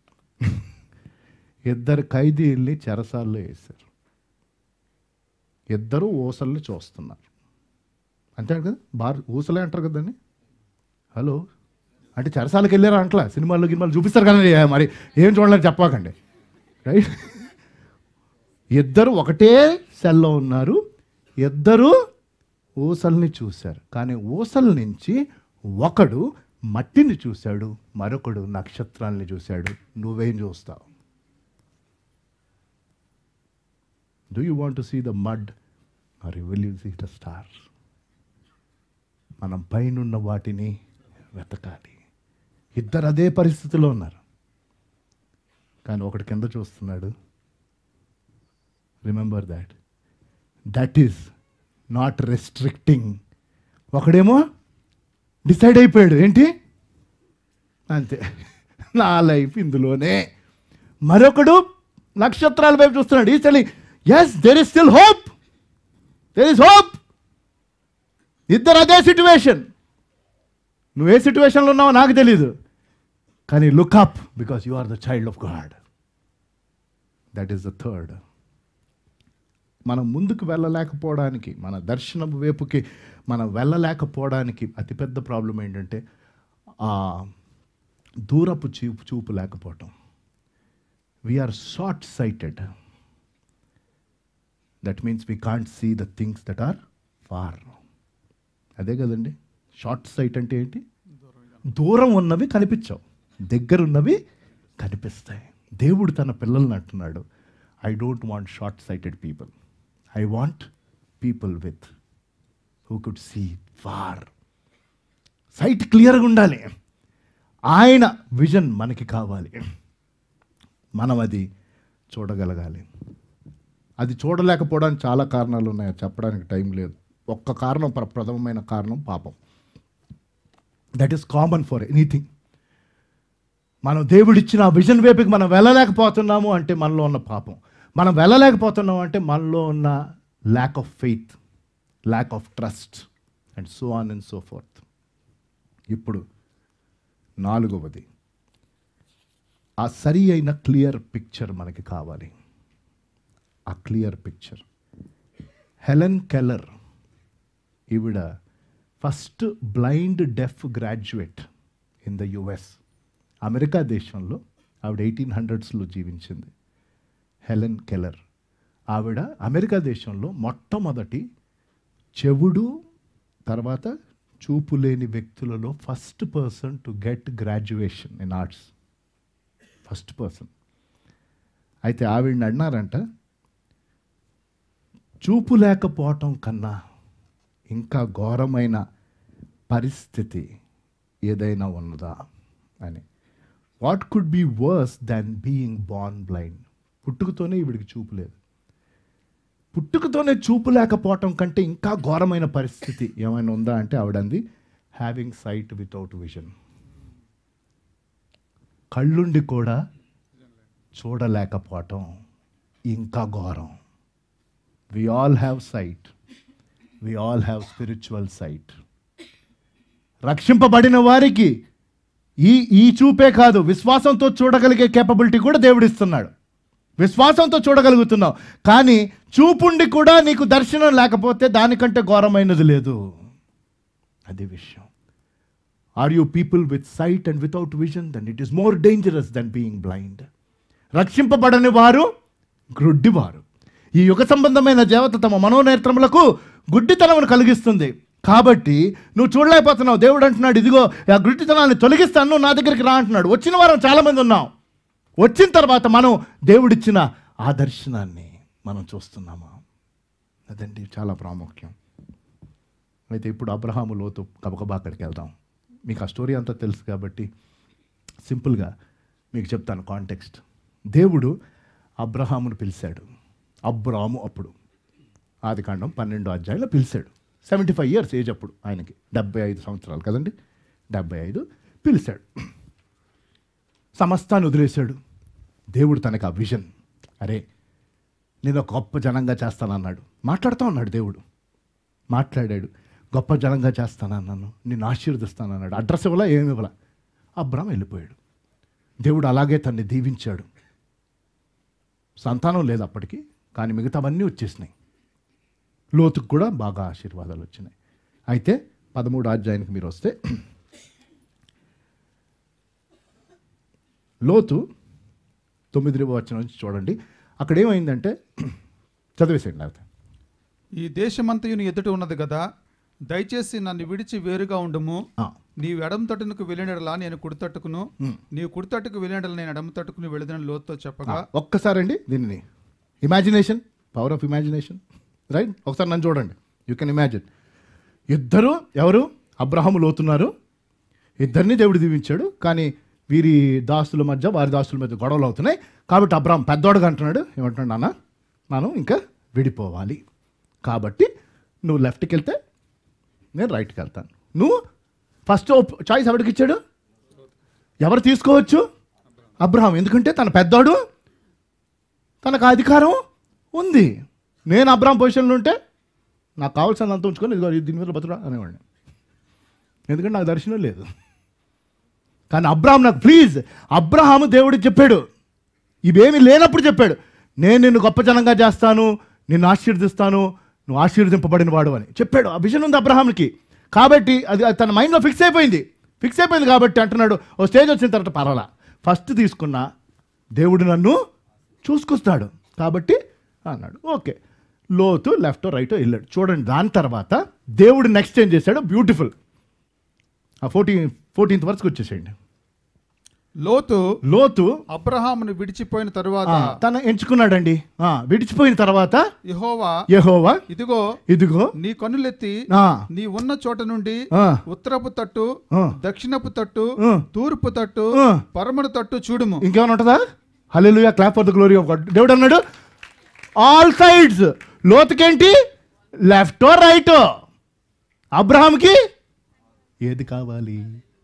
ఇద్దరు ఖైదీల్ని చెరసాల్లో వేశారు ఇద్దరు ఊసల్ని చూస్తున్నారు అంతే కదా బార్ ఊసలే అంటారు కదండి హలో అంటే చెరసాలకు వెళ్ళారా అంటలా సినిమాల్లో గినిమాలు చూపిస్తారు కదండి ఏ మరి ఏం చూడాలని చెప్పకండి రైట్ ఇద్దరు ఒకటే సెల్లో ఉన్నారు ఇద్దరు ఊసల్ని చూశారు కానీ ఊసల నుంచి ఒకడు మట్టిని చూశాడు మరొకడు నక్షత్రాల్ని చూశాడు నువ్వేం చూస్తావు do you want to see the mud or you will you see the stars మనం పైనున్న వాటిని వెతకాలి ఇద్దరు అదే పరిస్థితిలో ఉన్నారు కానీ ఒకటి కింద చూస్తున్నాడు remember that that is not restricting ఒకడేమో డిసైడ్ అయిపోయాడు ఏంటి అంతే నా లైఫ్ ఇందులోనే మరొకడు నక్షత్రాల వైపు చూస్తున్నాడు ఈ చలి yes there is still hope there is hope ఇద్దరు అదే సిచ్యువేషన్ నువ్వు ఏ సిచ్యువేషన్లో ఉన్నావో నాకు తెలీదు కానీ look up because you are the child of God that is the third మనం ముందుకు వెళ్ళలేకపోవడానికి మన దర్శనం వైపుకి మనం వెళ్ళలేకపోవడానికి అతిపెద్ద ప్రాబ్లం ఏంటంటే ఆ దూరపు చూపు చూపు లేకపోవటం we're short sighted that means we can't see the things that are far అదే కదండి షార్ట్ సైట్ అంటే ఏంటి దూరం ఉన్నవి కనిపించవు దగ్గర ఉన్నవి కనిపిస్తాయి దేవుడు తన పిల్లల్ని అంటున్నాడు I don't want short sighted people I want people with who could see far sight క్లియర్గా ఉండాలి ఆయన విజన్ మనకి కావాలి మనం అది చూడగలగాలి అది చూడలేకపోవడానికి చాలా కారణాలు ఉన్నాయి అది చెప్పడానికి టైం లేదు ఒక్క కారణం ప్ర- ప్రథమమైన కారణం పాపం that is common for anything మనం దేవుడిచ్చిన ఆ విజన్ వైపుకి మనం వెళ్ళలేకపోతున్నాము అంటే మనలో ఉన్న పాపం మనం వెళ్ళలేకపోతున్నాము అంటే మనలో ఉన్న lack of faith lack of trust and so on and so forth ఇప్పుడు నాలుగవది ఆ సరి అయిన క్లియర్ పిక్చర్ మనకి కావాలి ఆ క్లియర్ పిక్చర్ హెలెన్ కెల్లర్ ఈవిడ first blind deaf graduate in the US America దేశంలో ఆవిడ ఎయిటీన్ హండ్రెడ్స్లో జీవించింది హెలెన్ కెల్లర్ ఆవిడ అమెరికా దేశంలో మొట్టమొదటి చెవుడు తర్వాత చూపు లేని వ్యక్తులలో first person to get graduation in arts first person అయితే ఆవిడని అన్నారంట చూపు లేకపోవటం కన్నా ఇంకా ఘోరమైన పరిస్థితి ఏదైనా ఉన్నదా అని what could be worse than being born blind పుట్టుకతోనే ఈవిడికి చూపు లేదు పుట్టుకతోనే చూపు లేకపోవటం కంటే ఇంకా ఘోరమైన పరిస్థితి ఏమైనా ఉందా అంటే ఆవిడంది హ్యావింగ్ సైట్ వితౌట్ విజన్ కళ్ళుండి కూడా చూడలేకపోవటం ఇంకా ఘోరం we all have sight we all have spiritual sight రక్షింపబడిన వారికి ఈ ఈ చూపే కాదు విశ్వాసంతో చూడగలిగే కేపబిలిటీ కూడా దేవుడిస్తున్నాడు విశ్వాసంతో చూడగలుగుతున్నావు కానీ చూపుండి కూడా నీకు దర్శనం లేకపోతే దానికంటే ఘోరమైనది లేదు అది విషయం are you people with sight and without vision then it is more dangerous than being blind రక్షింపబడని వారు గ్రుడ్డివారు ఈ యుగ సంబంధమైన దేవత తమ మనోనేత్రములకు గుడ్డితనమును కలిగిస్తుంది కాబట్టి నువ్వు చూడలేకపోతున్నావు దేవుడు అంటున్నాడు ఇదిగో ఆ గుడ్డితనాన్ని తొలగిస్తాను నువ్వు నా దగ్గరికి రా అంటున్నాడు వచ్చిన వారం చాలామంది ఉన్నాం వచ్చిన తర్వాత మనం దేవుడిచ్చిన ఆ దర్శనాన్ని మనం చూస్తున్నామా అదండి చాలా ప్రాముఖ్యం అయితే ఇప్పుడు అబ్రహాము లోతు గబగబా అక్కడికి వెళ్దాం మీకు ఆ స్టోరీ అంతా తెలుసు కాబట్టి సింపుల్గా మీకు చెప్తాను కాంటెక్స్ట్ దేవుడు అబ్రహామును పిలిచాడు అబ్రాము అప్పుడు ఆది కాండం పన్నెండో అధ్యాయంలో పిలిచాడు సెవెంటీ ఫైవ్ ఇయర్స్ ఏజ్ అప్పుడు ఆయనకి డెబ్బై ఐదు సంవత్సరాలు కదండి డెబ్బై ఐదు పిలిచాడు సమస్తాన్ని వదిలేశాడు దేవుడు తనకు ఆ విజన్ అరే నేను ఒక గొప్ప జనంగా చేస్తానన్నాడు మాట్లాడుతూ ఉన్నాడు దేవుడు మాట్లాడాడు గొప్ప జనంగా చేస్తానన్నాను నిన్ను ఆశీర్వదిస్తానన్నాడు అడ్రస్ ఇవ్వలా ఏమి ఇవ్వలా అబ్రామ్ వెళ్ళిపోయాడు దేవుడు అలాగే తన్ని దీవించాడు సంతానం లేదు అప్పటికి కానీ మిగతావన్నీ వచ్చేసినాయి లోతుకు కూడా బాగా ఆశీర్వాదాలు వచ్చినాయి అయితే పదమూడు అధ్యాయానికి మీరు వస్తే లోతు తొమ్మిది వచ్చిన నుంచి చూడండి అక్కడ ఏమైందంటే చదివేసేయండి లేకపోతే ఈ దేశమంతయుని ఎదుట ఉన్నది కదా దయచేసి నన్ను విడిచి వేరుగా ఉండుము ఆ, నీవు ఎడమ తట్టునకు వెళ్ళినడలా నేను కుడి తట్టుకును ఉమ్. నీవు కుడి తట్టుకు వెళ్ళినడలా నేను ఎడమ తట్టుకుని వెళ్ళదని లోతుతో చెప్పగా ఆ, ఒక్కసారండి దీనిని imagination power of imagination right ఒకసారి నన్ను చూడండి యూ కెన్ ఇమాజిన్ ఇద్దరు ఎవరు అబ్రహము లోతున్నారు ఇద్దరిని దేవుడు దీవించాడు కానీ వీరి దాసుల మధ్య వారి దాసుల మధ్య గొడవలు అవుతున్నాయి కాబట్టి అబ్రహం పెద్దోడుగా అంటున్నాడు ఏమంటున్నాడు నాన్న మనం ఇంకా విడిపోవాలి కాబట్టి నువ్వు లెఫ్ట్కి వెళ్తే నేను రైట్కి వెళ్తాను నువ్వు ఫస్ట్ చాయిస్ ఎవరికి ఇచ్చాడు ఎవరు తీసుకోవచ్చు అబ్రహాం ఎందుకంటే తన పెద్దోడు తనకు ఆ అధికారం ఉంది నేను అబ్రహాం పొజిషన్లో ఉంటే నాకు కావాల్సినంత ఉంచుకొని ఇదిగో దీని మీద బతురా అనేవాడిని ఎందుకంటే నాకు దర్శనం లేదు కానీ అబ్రహాం నాకు ప్లీజ్ అబ్రహాము దేవుడికి చెప్పాడు ఇవేమీ లేనప్పుడు చెప్పాడు నేను నిన్ను గొప్ప జనంగా చేస్తాను నిన్ను ఆశీర్దిస్తాను నువ్వు ఆశీర్దింపబడిన వాడు అని చెప్పాడు ఆ విజన్ ఉంది అబ్రహాంకి కాబట్టి అది అది తన మైండ్లో ఫిక్స్ అయిపోయింది ఫిక్స్ అయిపోయింది కాబట్టి అంటున్నాడు ఓ స్టేజ్ వచ్చిన తర్వాత పర్వాలా ఫస్ట్ తీసుకున్న దేవుడు నన్ను చూసుకొస్తాడు కాబట్టి అన్నాడు ఓకే లోతు లెఫ్ట్ రైట్ వెళ్ళాడు చూడండి దాని తర్వాత దేవుడు నెక్స్ట్ ఏం చేశాడు బ్యూటిఫుల్ ఆ ఫోర్టీన్ ఫోర్టీన్త్ వరకు వచ్చేసేయండి లోతు లోతు అబ్రహామును విడిచిపోయిన తరువాత ఆ, తన ఎంచుకున్నాడండి ఆ, విడిచిపోయిన తర్వాత యెహోవా యెహోవా ఇదిగో ఇదిగో నీ కన్నులెత్తి ఆ, నీ ఉన్న చోట నుండి ఆ, ఉత్తరపు తట్టు ఆ. దక్షిణపు తట్టు ఆ. తూర్పు తట్టు ఆ. పరమణ తట్టు చూడుము ఇంకేమైనా ఉంటుందా hallelujah clap for the glory of God దేవుడు అన్నాడు ఆల్ సైడ్స్ లోతుకేంటి లెఫ్ట్ రైట్ అబ్రహాంకి ఏది కావాలి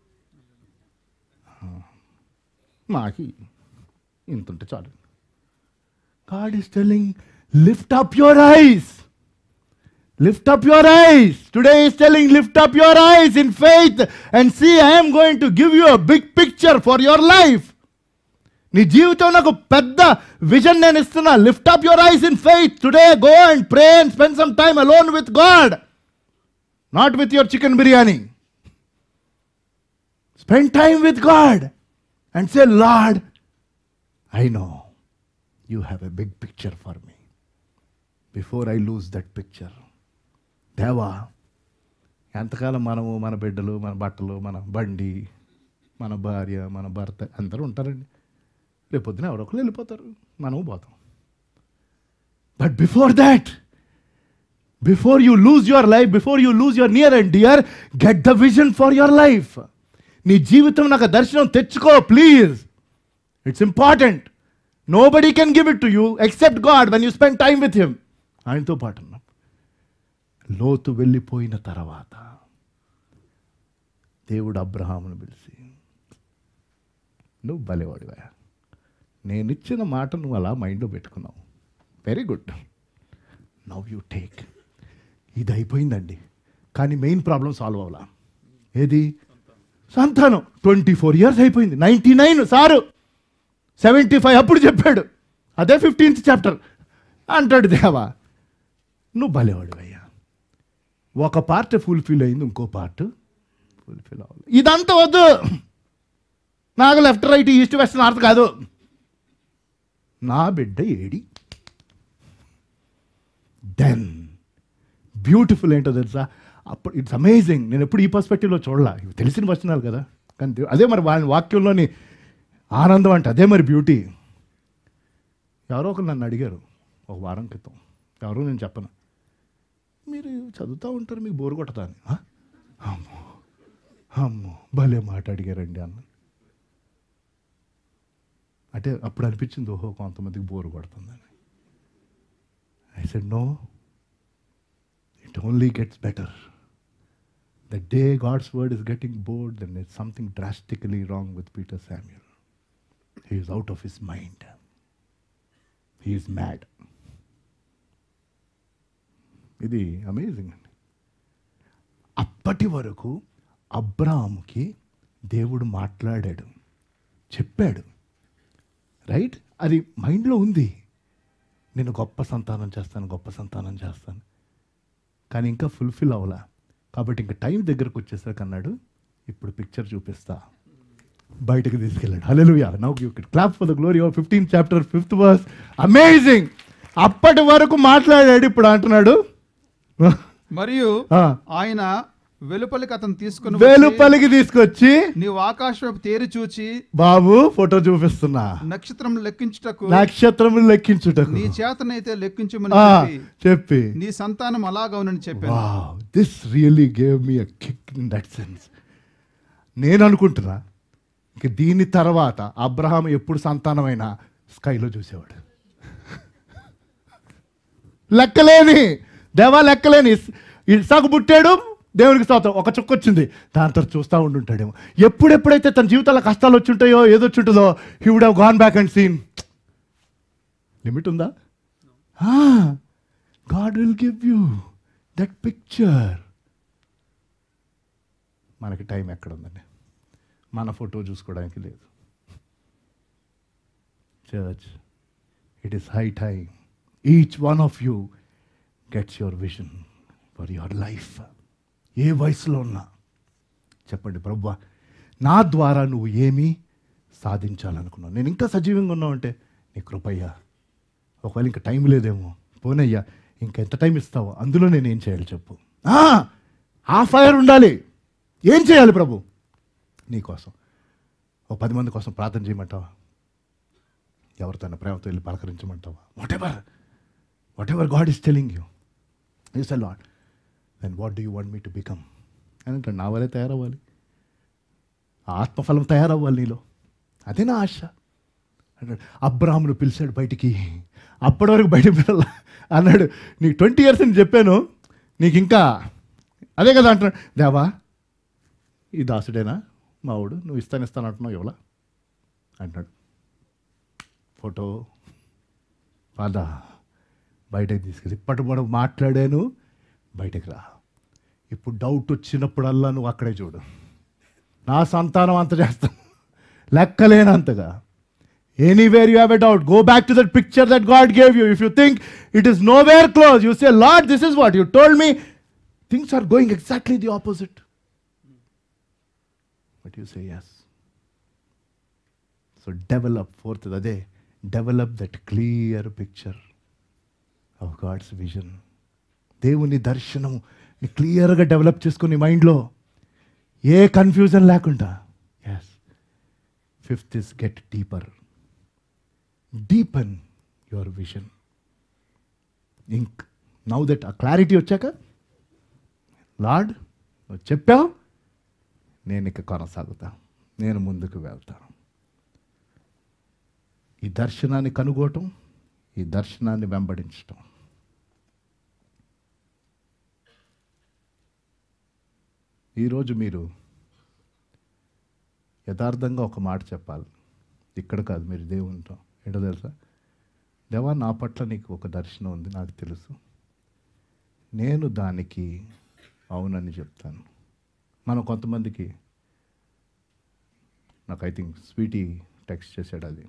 ఆ, మాకి ఇంత ఉంటే చాలు God is telling lift up your eyes Lift up your eyes. Today is telling, lift up your eyes in faith and see, I am going to give you a big picture for your life. నీ జీవితం నాకు పెద్ద vision నేను ఇస్తున్నా lift up your eyes in faith today go and pray and spend some time alone with God not with your chicken biryani spend time with God and say Lord I know you have a big picture for me before I lose that picture దేవా ఎంతకాలం మనము మన బిడ్డలు మన బట్టలు మన బండి మన భార్య మన భర్త అందరూ ఉంటారండి రేపొద్దున ఎవరో ఒకరు వెళ్ళిపోతారు మనము పోతాం but before that before you lose your life before you lose your near and dear get the vision for your life నీ జీవితం నాకు దర్శనం తెచ్చుకో please it's important nobody can give it to you except God when you spend time with him ఆయనతో పాటు ఉన్నాం లోతు వెళ్ళిపోయిన తర్వాత దేవుడు అబ్రహామును పిలిచి నువ్వు భలేవాడివా నేను ఇచ్చిన మాట నువ్వు అలా మైండ్లో పెట్టుకున్నావు very good now you take ఇది అయిపోయిందండి కానీ మెయిన్ ప్రాబ్లం సాల్వ్ అవ్వాలా ఏది సంతానం ట్వంటీ ఫోర్ ఇయర్స్ అయిపోయింది ninety nine sir seventy five అప్పుడు చెప్పాడు అదే ఫిఫ్టీన్త్ చాప్టర్ అంటాడు దేవా నువ్వు భలేవాడు అయ్యా ఒక పార్ట్ ఫుల్ఫిల్ అయింది ఇంకో పార్ట్ ఫుల్ఫిల్ అవ్వాలి ఇదంతా వద్దు నాకు left right east west north కాదు నా బిడ్డ ఏడి దెన్ బ్యూటిఫుల్ ఏంటో తెలుసా అప్పుడు ఇట్స్ అమేజింగ్ నేను ఎప్పుడు ఈ పర్స్పెక్టివ్లో చూడలా ఇవి తెలిసిన వచనాలు కదా కానీ దేవు- అదే మరి వాళ్ళ వాక్యంలోని ఆనందం అంటే అదే మరి బ్యూటీ ఎవరో ఒకరు నన్ను అడిగారు ఒక వారం క్రితం ఎవరో నేను చెప్పను మీరు చదువుతూ ఉంటారు మీకు బోరు కొట్టదా అని "ఆ? అమ్మో అమ్మో భలే మాట అడిగారండి అన్న అంటే అప్పుడు అనిపించింది ఓహో కొంతమందికి బోరు కొడుతుందని I said no it only gets better the day God's word is getting bored then it's something drastically wrong with Peter Samuel he is out of his mind he is mad ఇది amazing అండి అప్పటి వరకు అబ్రాహాముకి దేవుడు మాట్లాడాడు చెప్పాడు right అది మైండ్లో ఉంది నేను గొప్ప సంతానం చేస్తాను గొప్ప సంతానం చేస్తాను కానీ ఇంకా ఫుల్ఫిల్ అవ్వలా కాబట్టి ఇంకా టైం దగ్గరకు వచ్చేసరికి అన్నాడు ఇప్పుడు పిక్చర్ చూపిస్తా బయటకు తీసుకెళ్ళాడు hallelujah now you clap for the glory of fifteen chapter fifth verse amazing అప్పటి వరకు మాట్లాడాడు ఇప్పుడు అంటున్నాడు మరియు ఆ, ఆయన వెలుపలికి అతను తీసుకుని వచ్చి, వెలుపలికి తీసుకొచ్చి నీవు ఆకాశం వైపు తేరి చూచి బాబు ఫోటో చూపిస్తున్నా నక్షత్రం లెక్కించుటకు నక్షత్రములు లెక్కించుటకు నీ చేతనైతే లెక్కించమని ఆ, చెప్పి చెప్పి నీ సంతానం అలాగవునని చెప్పాను wow this really gave me a kick in that sense నేను అనుకుంటున్నా ఇంక దీని తర్వాత అబ్రహాం ఎప్పుడు సంతానమైనా స్కైలో చూసేవాడు లెక్కలేని దేవా లెక్కలేని ఇస్- ఇసాకు పుట్టాడు దేవునికి స్తోత్రం ఒక చుక్క వచ్చింది దాని తర్వాత చూస్తూ ఉండుంటాడేమో ఎప్పుడెప్పుడైతే తన జీవితంలో కష్టాలు వచ్చి ఉంటాయో ఏదో వచ్చి ఉంటుందో he would have gone back and seen limit ఉందా God will give you that picture మనకి టైం ఎక్కడ ఉందండి మన ఫోటో చూసుకోవడానికి లేదు church it is high time each one of you gets your vision for your life ఏ వయసులో ఉన్నా చెప్పండి ప్రభు నా ద్వారా నువ్వు ఏమీ సాధించాలనుకున్నావు నేను ఇంకా సజీవంగా ఉన్నావు అంటే నీ కృపయ్యా ఒకవేళ ఇంకా టైం లేదేమో పోనయ్యా ఇంకెంత టైం ఇస్తావో అందులో నేను ఏం చేయాలి చెప్పు ఆ, ఆ ఫైర్ ఉండాలి ఏం చేయాలి ప్రభు నీకోసం ఓ పది మంది కోసం ప్రార్థన చేయమంటావా ఎవరితోనైనా ప్రేమతో వెళ్ళి పలకరించమంటావా whatever whatever God is telling you is uh Lord then what do you want me to become అని అంటాడు నా వల్లే తయారవ్వాలి ఆ ఆత్మఫలం తయారవ్వాలి నీలో అదే నా ఆశ అన్నాడు అబ్రాహ్మును పిలిచాడు బయటికి అప్పటి వరకు బయట పిల్లల అన్నాడు నీకు ట్వంటీ ఇయర్స్ అని చెప్పాను నీకు ఇంకా అదే కదా అంటున్నాడు దేవా ఈ దాసుడేనా మావుడు నువ్వు ఇస్తాను ఇస్తాను అంటున్నావు ఎవలా అంటున్నాడు ఫోటో పద బయటకు తీసుకెళ్ళి ఇప్పటి కూడా మాట్లాడాను బయటకు రా ఇప్పుడు డౌట్ వచ్చినప్పుడల్లా నువ్వు అక్కడే చూడు నా సంతానం అంత చేస్తాను లెక్కలేనంతగా anywhere you have a doubt go back to that picture that God gave you if you think it is nowhere close you say Lord this is what you told me things are going exactly the opposite but you say yes so develop fourth అదే develop that clear picture of God's vision దేవుని దర్శనం క్లియర్గా develop చేసుకుని మైండ్లో ఏ confusion లేకుండా yes fifth is get deeper deepen your vision ఇంక్ now that ఆ క్లారిటీ వచ్చాక లార్డ్ నువ్వు చెప్పావు నేను ఇక కొనసాగుతా నేను ముందుకు వెళ్తాను ఈ దర్శనాన్ని కనుగోవటం ఈ దర్శనాన్ని వెంబడించటం ఈరోజు మీరు యథార్థంగా ఒక మాట చెప్పాలి ఇక్కడ కాదు మీరు దేవునితో ఏంటో తెలుసా దేవా నా పట్ల నీకు ఒక దర్శనం ఉంది నాకు తెలుసు నేను దానికి అవునని చెప్తాను మనం కొంతమందికి నాకు ఐ థింక్ స్వీటీ టెక్స్ట్ చేశాడు అది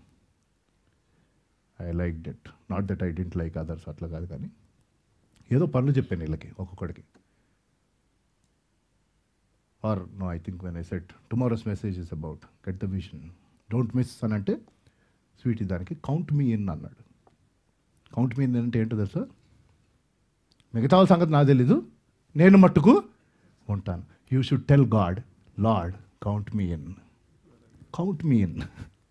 I like that not that I didn't like others అట్లా కాదు కానీ ఏదో పనులు చెప్పాను వీళ్ళకి ఒక్కొక్కడికి or no I think when I said tomorrow's message is about get the vision don't miss అని అంటే స్వీటీ దానికి కౌంట్ మీ ఇన్ అన్నాడు కౌంట్ మీ ఇన్ అంటే ఏంటో తెలుసా మిగతా వాళ్ళ సంగతి నాకు తెలీదు నేను మట్టుకు ఉంటాను you should tell God Lord count me in count me in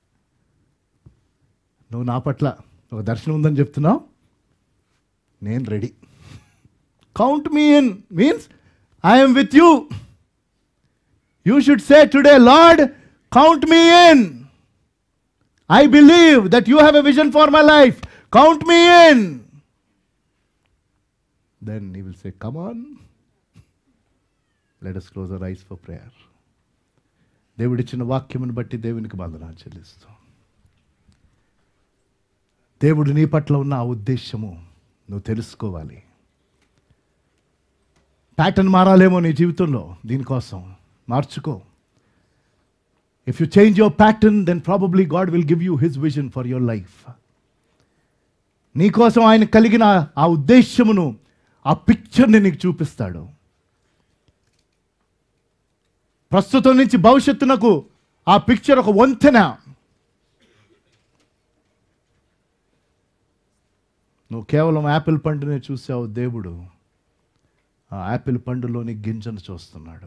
నువ్వు నా పట్ల ఒక దర్శనం ఉందని చెప్తున్నావు నేను ready count me in means I'm with you you should say today Lord count me in I believe that you have a vision for my life count me in then you will say come on let us close our eyes for prayer దేవుడిచ్చిన వాక్యమును బట్టి దేవునికి బంధనాలు చెల్లిస్తూ దేవుడు నీ పట్ల ఉన్న ఆ ఉద్దేశము నువ్వు తెలుసుకోవాలి ప్యాటర్న్ మారాలేమో నీ జీవితంలో దీనికోసం మార్చుకో if you change your pattern then probably God will give you his vision for your life నీకోసం ఆయన కలిగిన ఆ ఉద్దేశమును ఆ పిక్చర్ని నీకు చూపిస్తాడు ప్రస్తుతం నుంచి భవిష్యత్తునకు ఆ పిక్చర్ ఒక వంతెన నువ్వు కేవలం యాపిల్ పండునే చూసావు దేవుడు ఆ యాపిల్ పండులోని గింజను చూస్తున్నాడు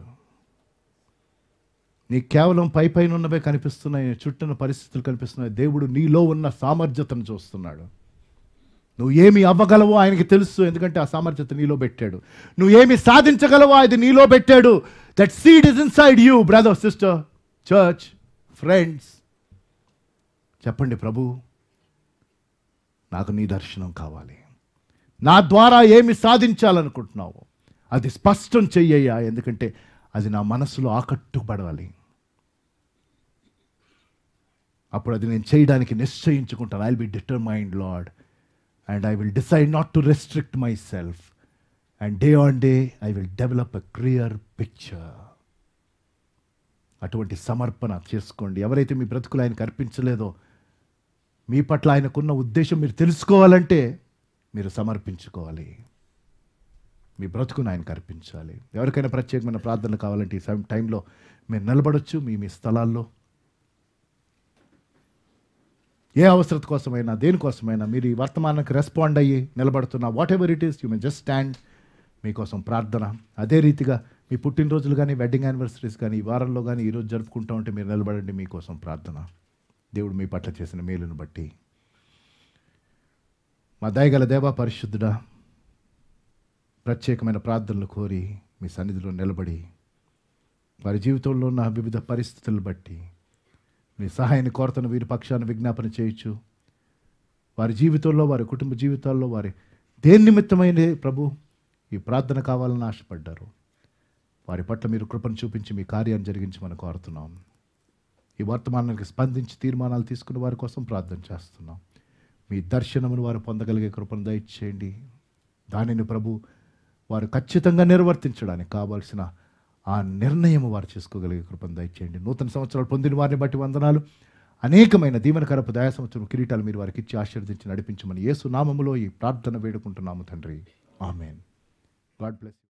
నీకు కేవలం పై పైన ఉన్నవే కనిపిస్తున్నాయి చుట్టూన పరిస్థితులు కనిపిస్తున్నాయి దేవుడు నీలో ఉన్న సామర్థ్యతను చూస్తున్నాడు నువ్వు ఏమి అవ్వగలవో ఆయనకి తెలుసు ఎందుకంటే ఆ సామర్థ్యత నీలో పెట్టాడు నువ్వు ఏమి సాధించగలవో అది నీలో పెట్టాడు that seed is inside you brother sister church friends చెప్పండి ప్రభు నాకు నీ దర్శనం కావాలి నా ద్వారా ఏమి సాధించాలనుకుంటున్నావు అది స్పష్టం చెయ్యయ్యా ఎందుకంటే అది నా మనసులో ఆకట్టుపడాలి అప్పుడు అది నేను చేయడానికి నిశ్చయించుకుంటాను I will be determined Lord and I will decide not to restrict myself and day on day I will develop a clear picture అటువంటి సమర్పణ చేసుకోండి ఎవరైతే మీ బ్రతుకులు ఆయనకు అర్పించలేదో మీ పట్ల ఆయనకున్న ఉద్దేశం మీరు తెలుసుకోవాలంటే మీరు సమర్పించుకోవాలి మీ బ్రతుకును ఆయనకు అర్పించాలి ఎవరికైనా ప్రత్యేకమైన ప్రార్థనలు కావాలంటే ఈ సమ- టైంలో మీరు నిలబడొచ్చు మీ మీ స్థలాల్లో ఏ అవసరత కోసమైనా దేనికోసమైనా మీరు ఈ వర్తమానానికి రెస్పాండ్ అయ్యి నిలబడుతున్న whatever it is you may just stand మీకోసం ప్రార్థన అదే రీతిగా మీ పుట్టినరోజులు కానీ వెడ్డింగ్ యానివర్సరీస్ కానీ ఈ వారంలో కానీ ఈరోజు జరుపుకుంటూ ఉంటే మీరు నిలబడండి మీకోసం ప్రార్థన దేవుడు మీ పట్ల చేసిన మేలును బట్టి మా దయగల దేవా పరిశుద్ధుడా ప్రత్యేకమైన ప్రార్థనలు కోరి మీ సన్నిధిలో నిలబడి వారి జీవితంలో ఉన్న వివిధ పరిస్థితులను బట్టి మీ సహాయాన్ని కోరతను వీరి పక్షాన విజ్ఞాపన చేయొచ్చు వారి జీవితంలో వారి కుటుంబ జీవితాల్లో వారి దేని నిమిత్తమైన ప్రభు ఈ ప్రార్థన కావాలని ఆశపడ్డారు వారి పట్ల మీరు కృపను చూపించి మీ కార్యాన్ని జరిగించి మనం కోరుతున్నాం ఈ వర్తమానానికి స్పందించి తీర్మానాలు తీసుకుని వారి కోసం ప్రార్థన చేస్తున్నాం మీ దర్శనమును వారు పొందగలిగే కృపను దయచేయండి దానిని ప్రభు వారు ఖచ్చితంగా నిర్వర్తించడానికి కావాల్సిన ఆ నిర్ణయం వారు చేసుకోగలిగే కృపను దయచేయండి నూతన సంవత్సరాలు పొందిన వారిని బట్టి వందనాలు అనేకమైన దీవెనకరపు దయా సంవత్సరం కిరీటాలు మీరు వారికి ఇచ్చి ఆశీర్వదించి నడిపించమని యేసు నామములో ఈ ప్రార్థన వేడుకుంటున్నాము తండ్రి ఆమెన్ గాడ్ బ్లెస్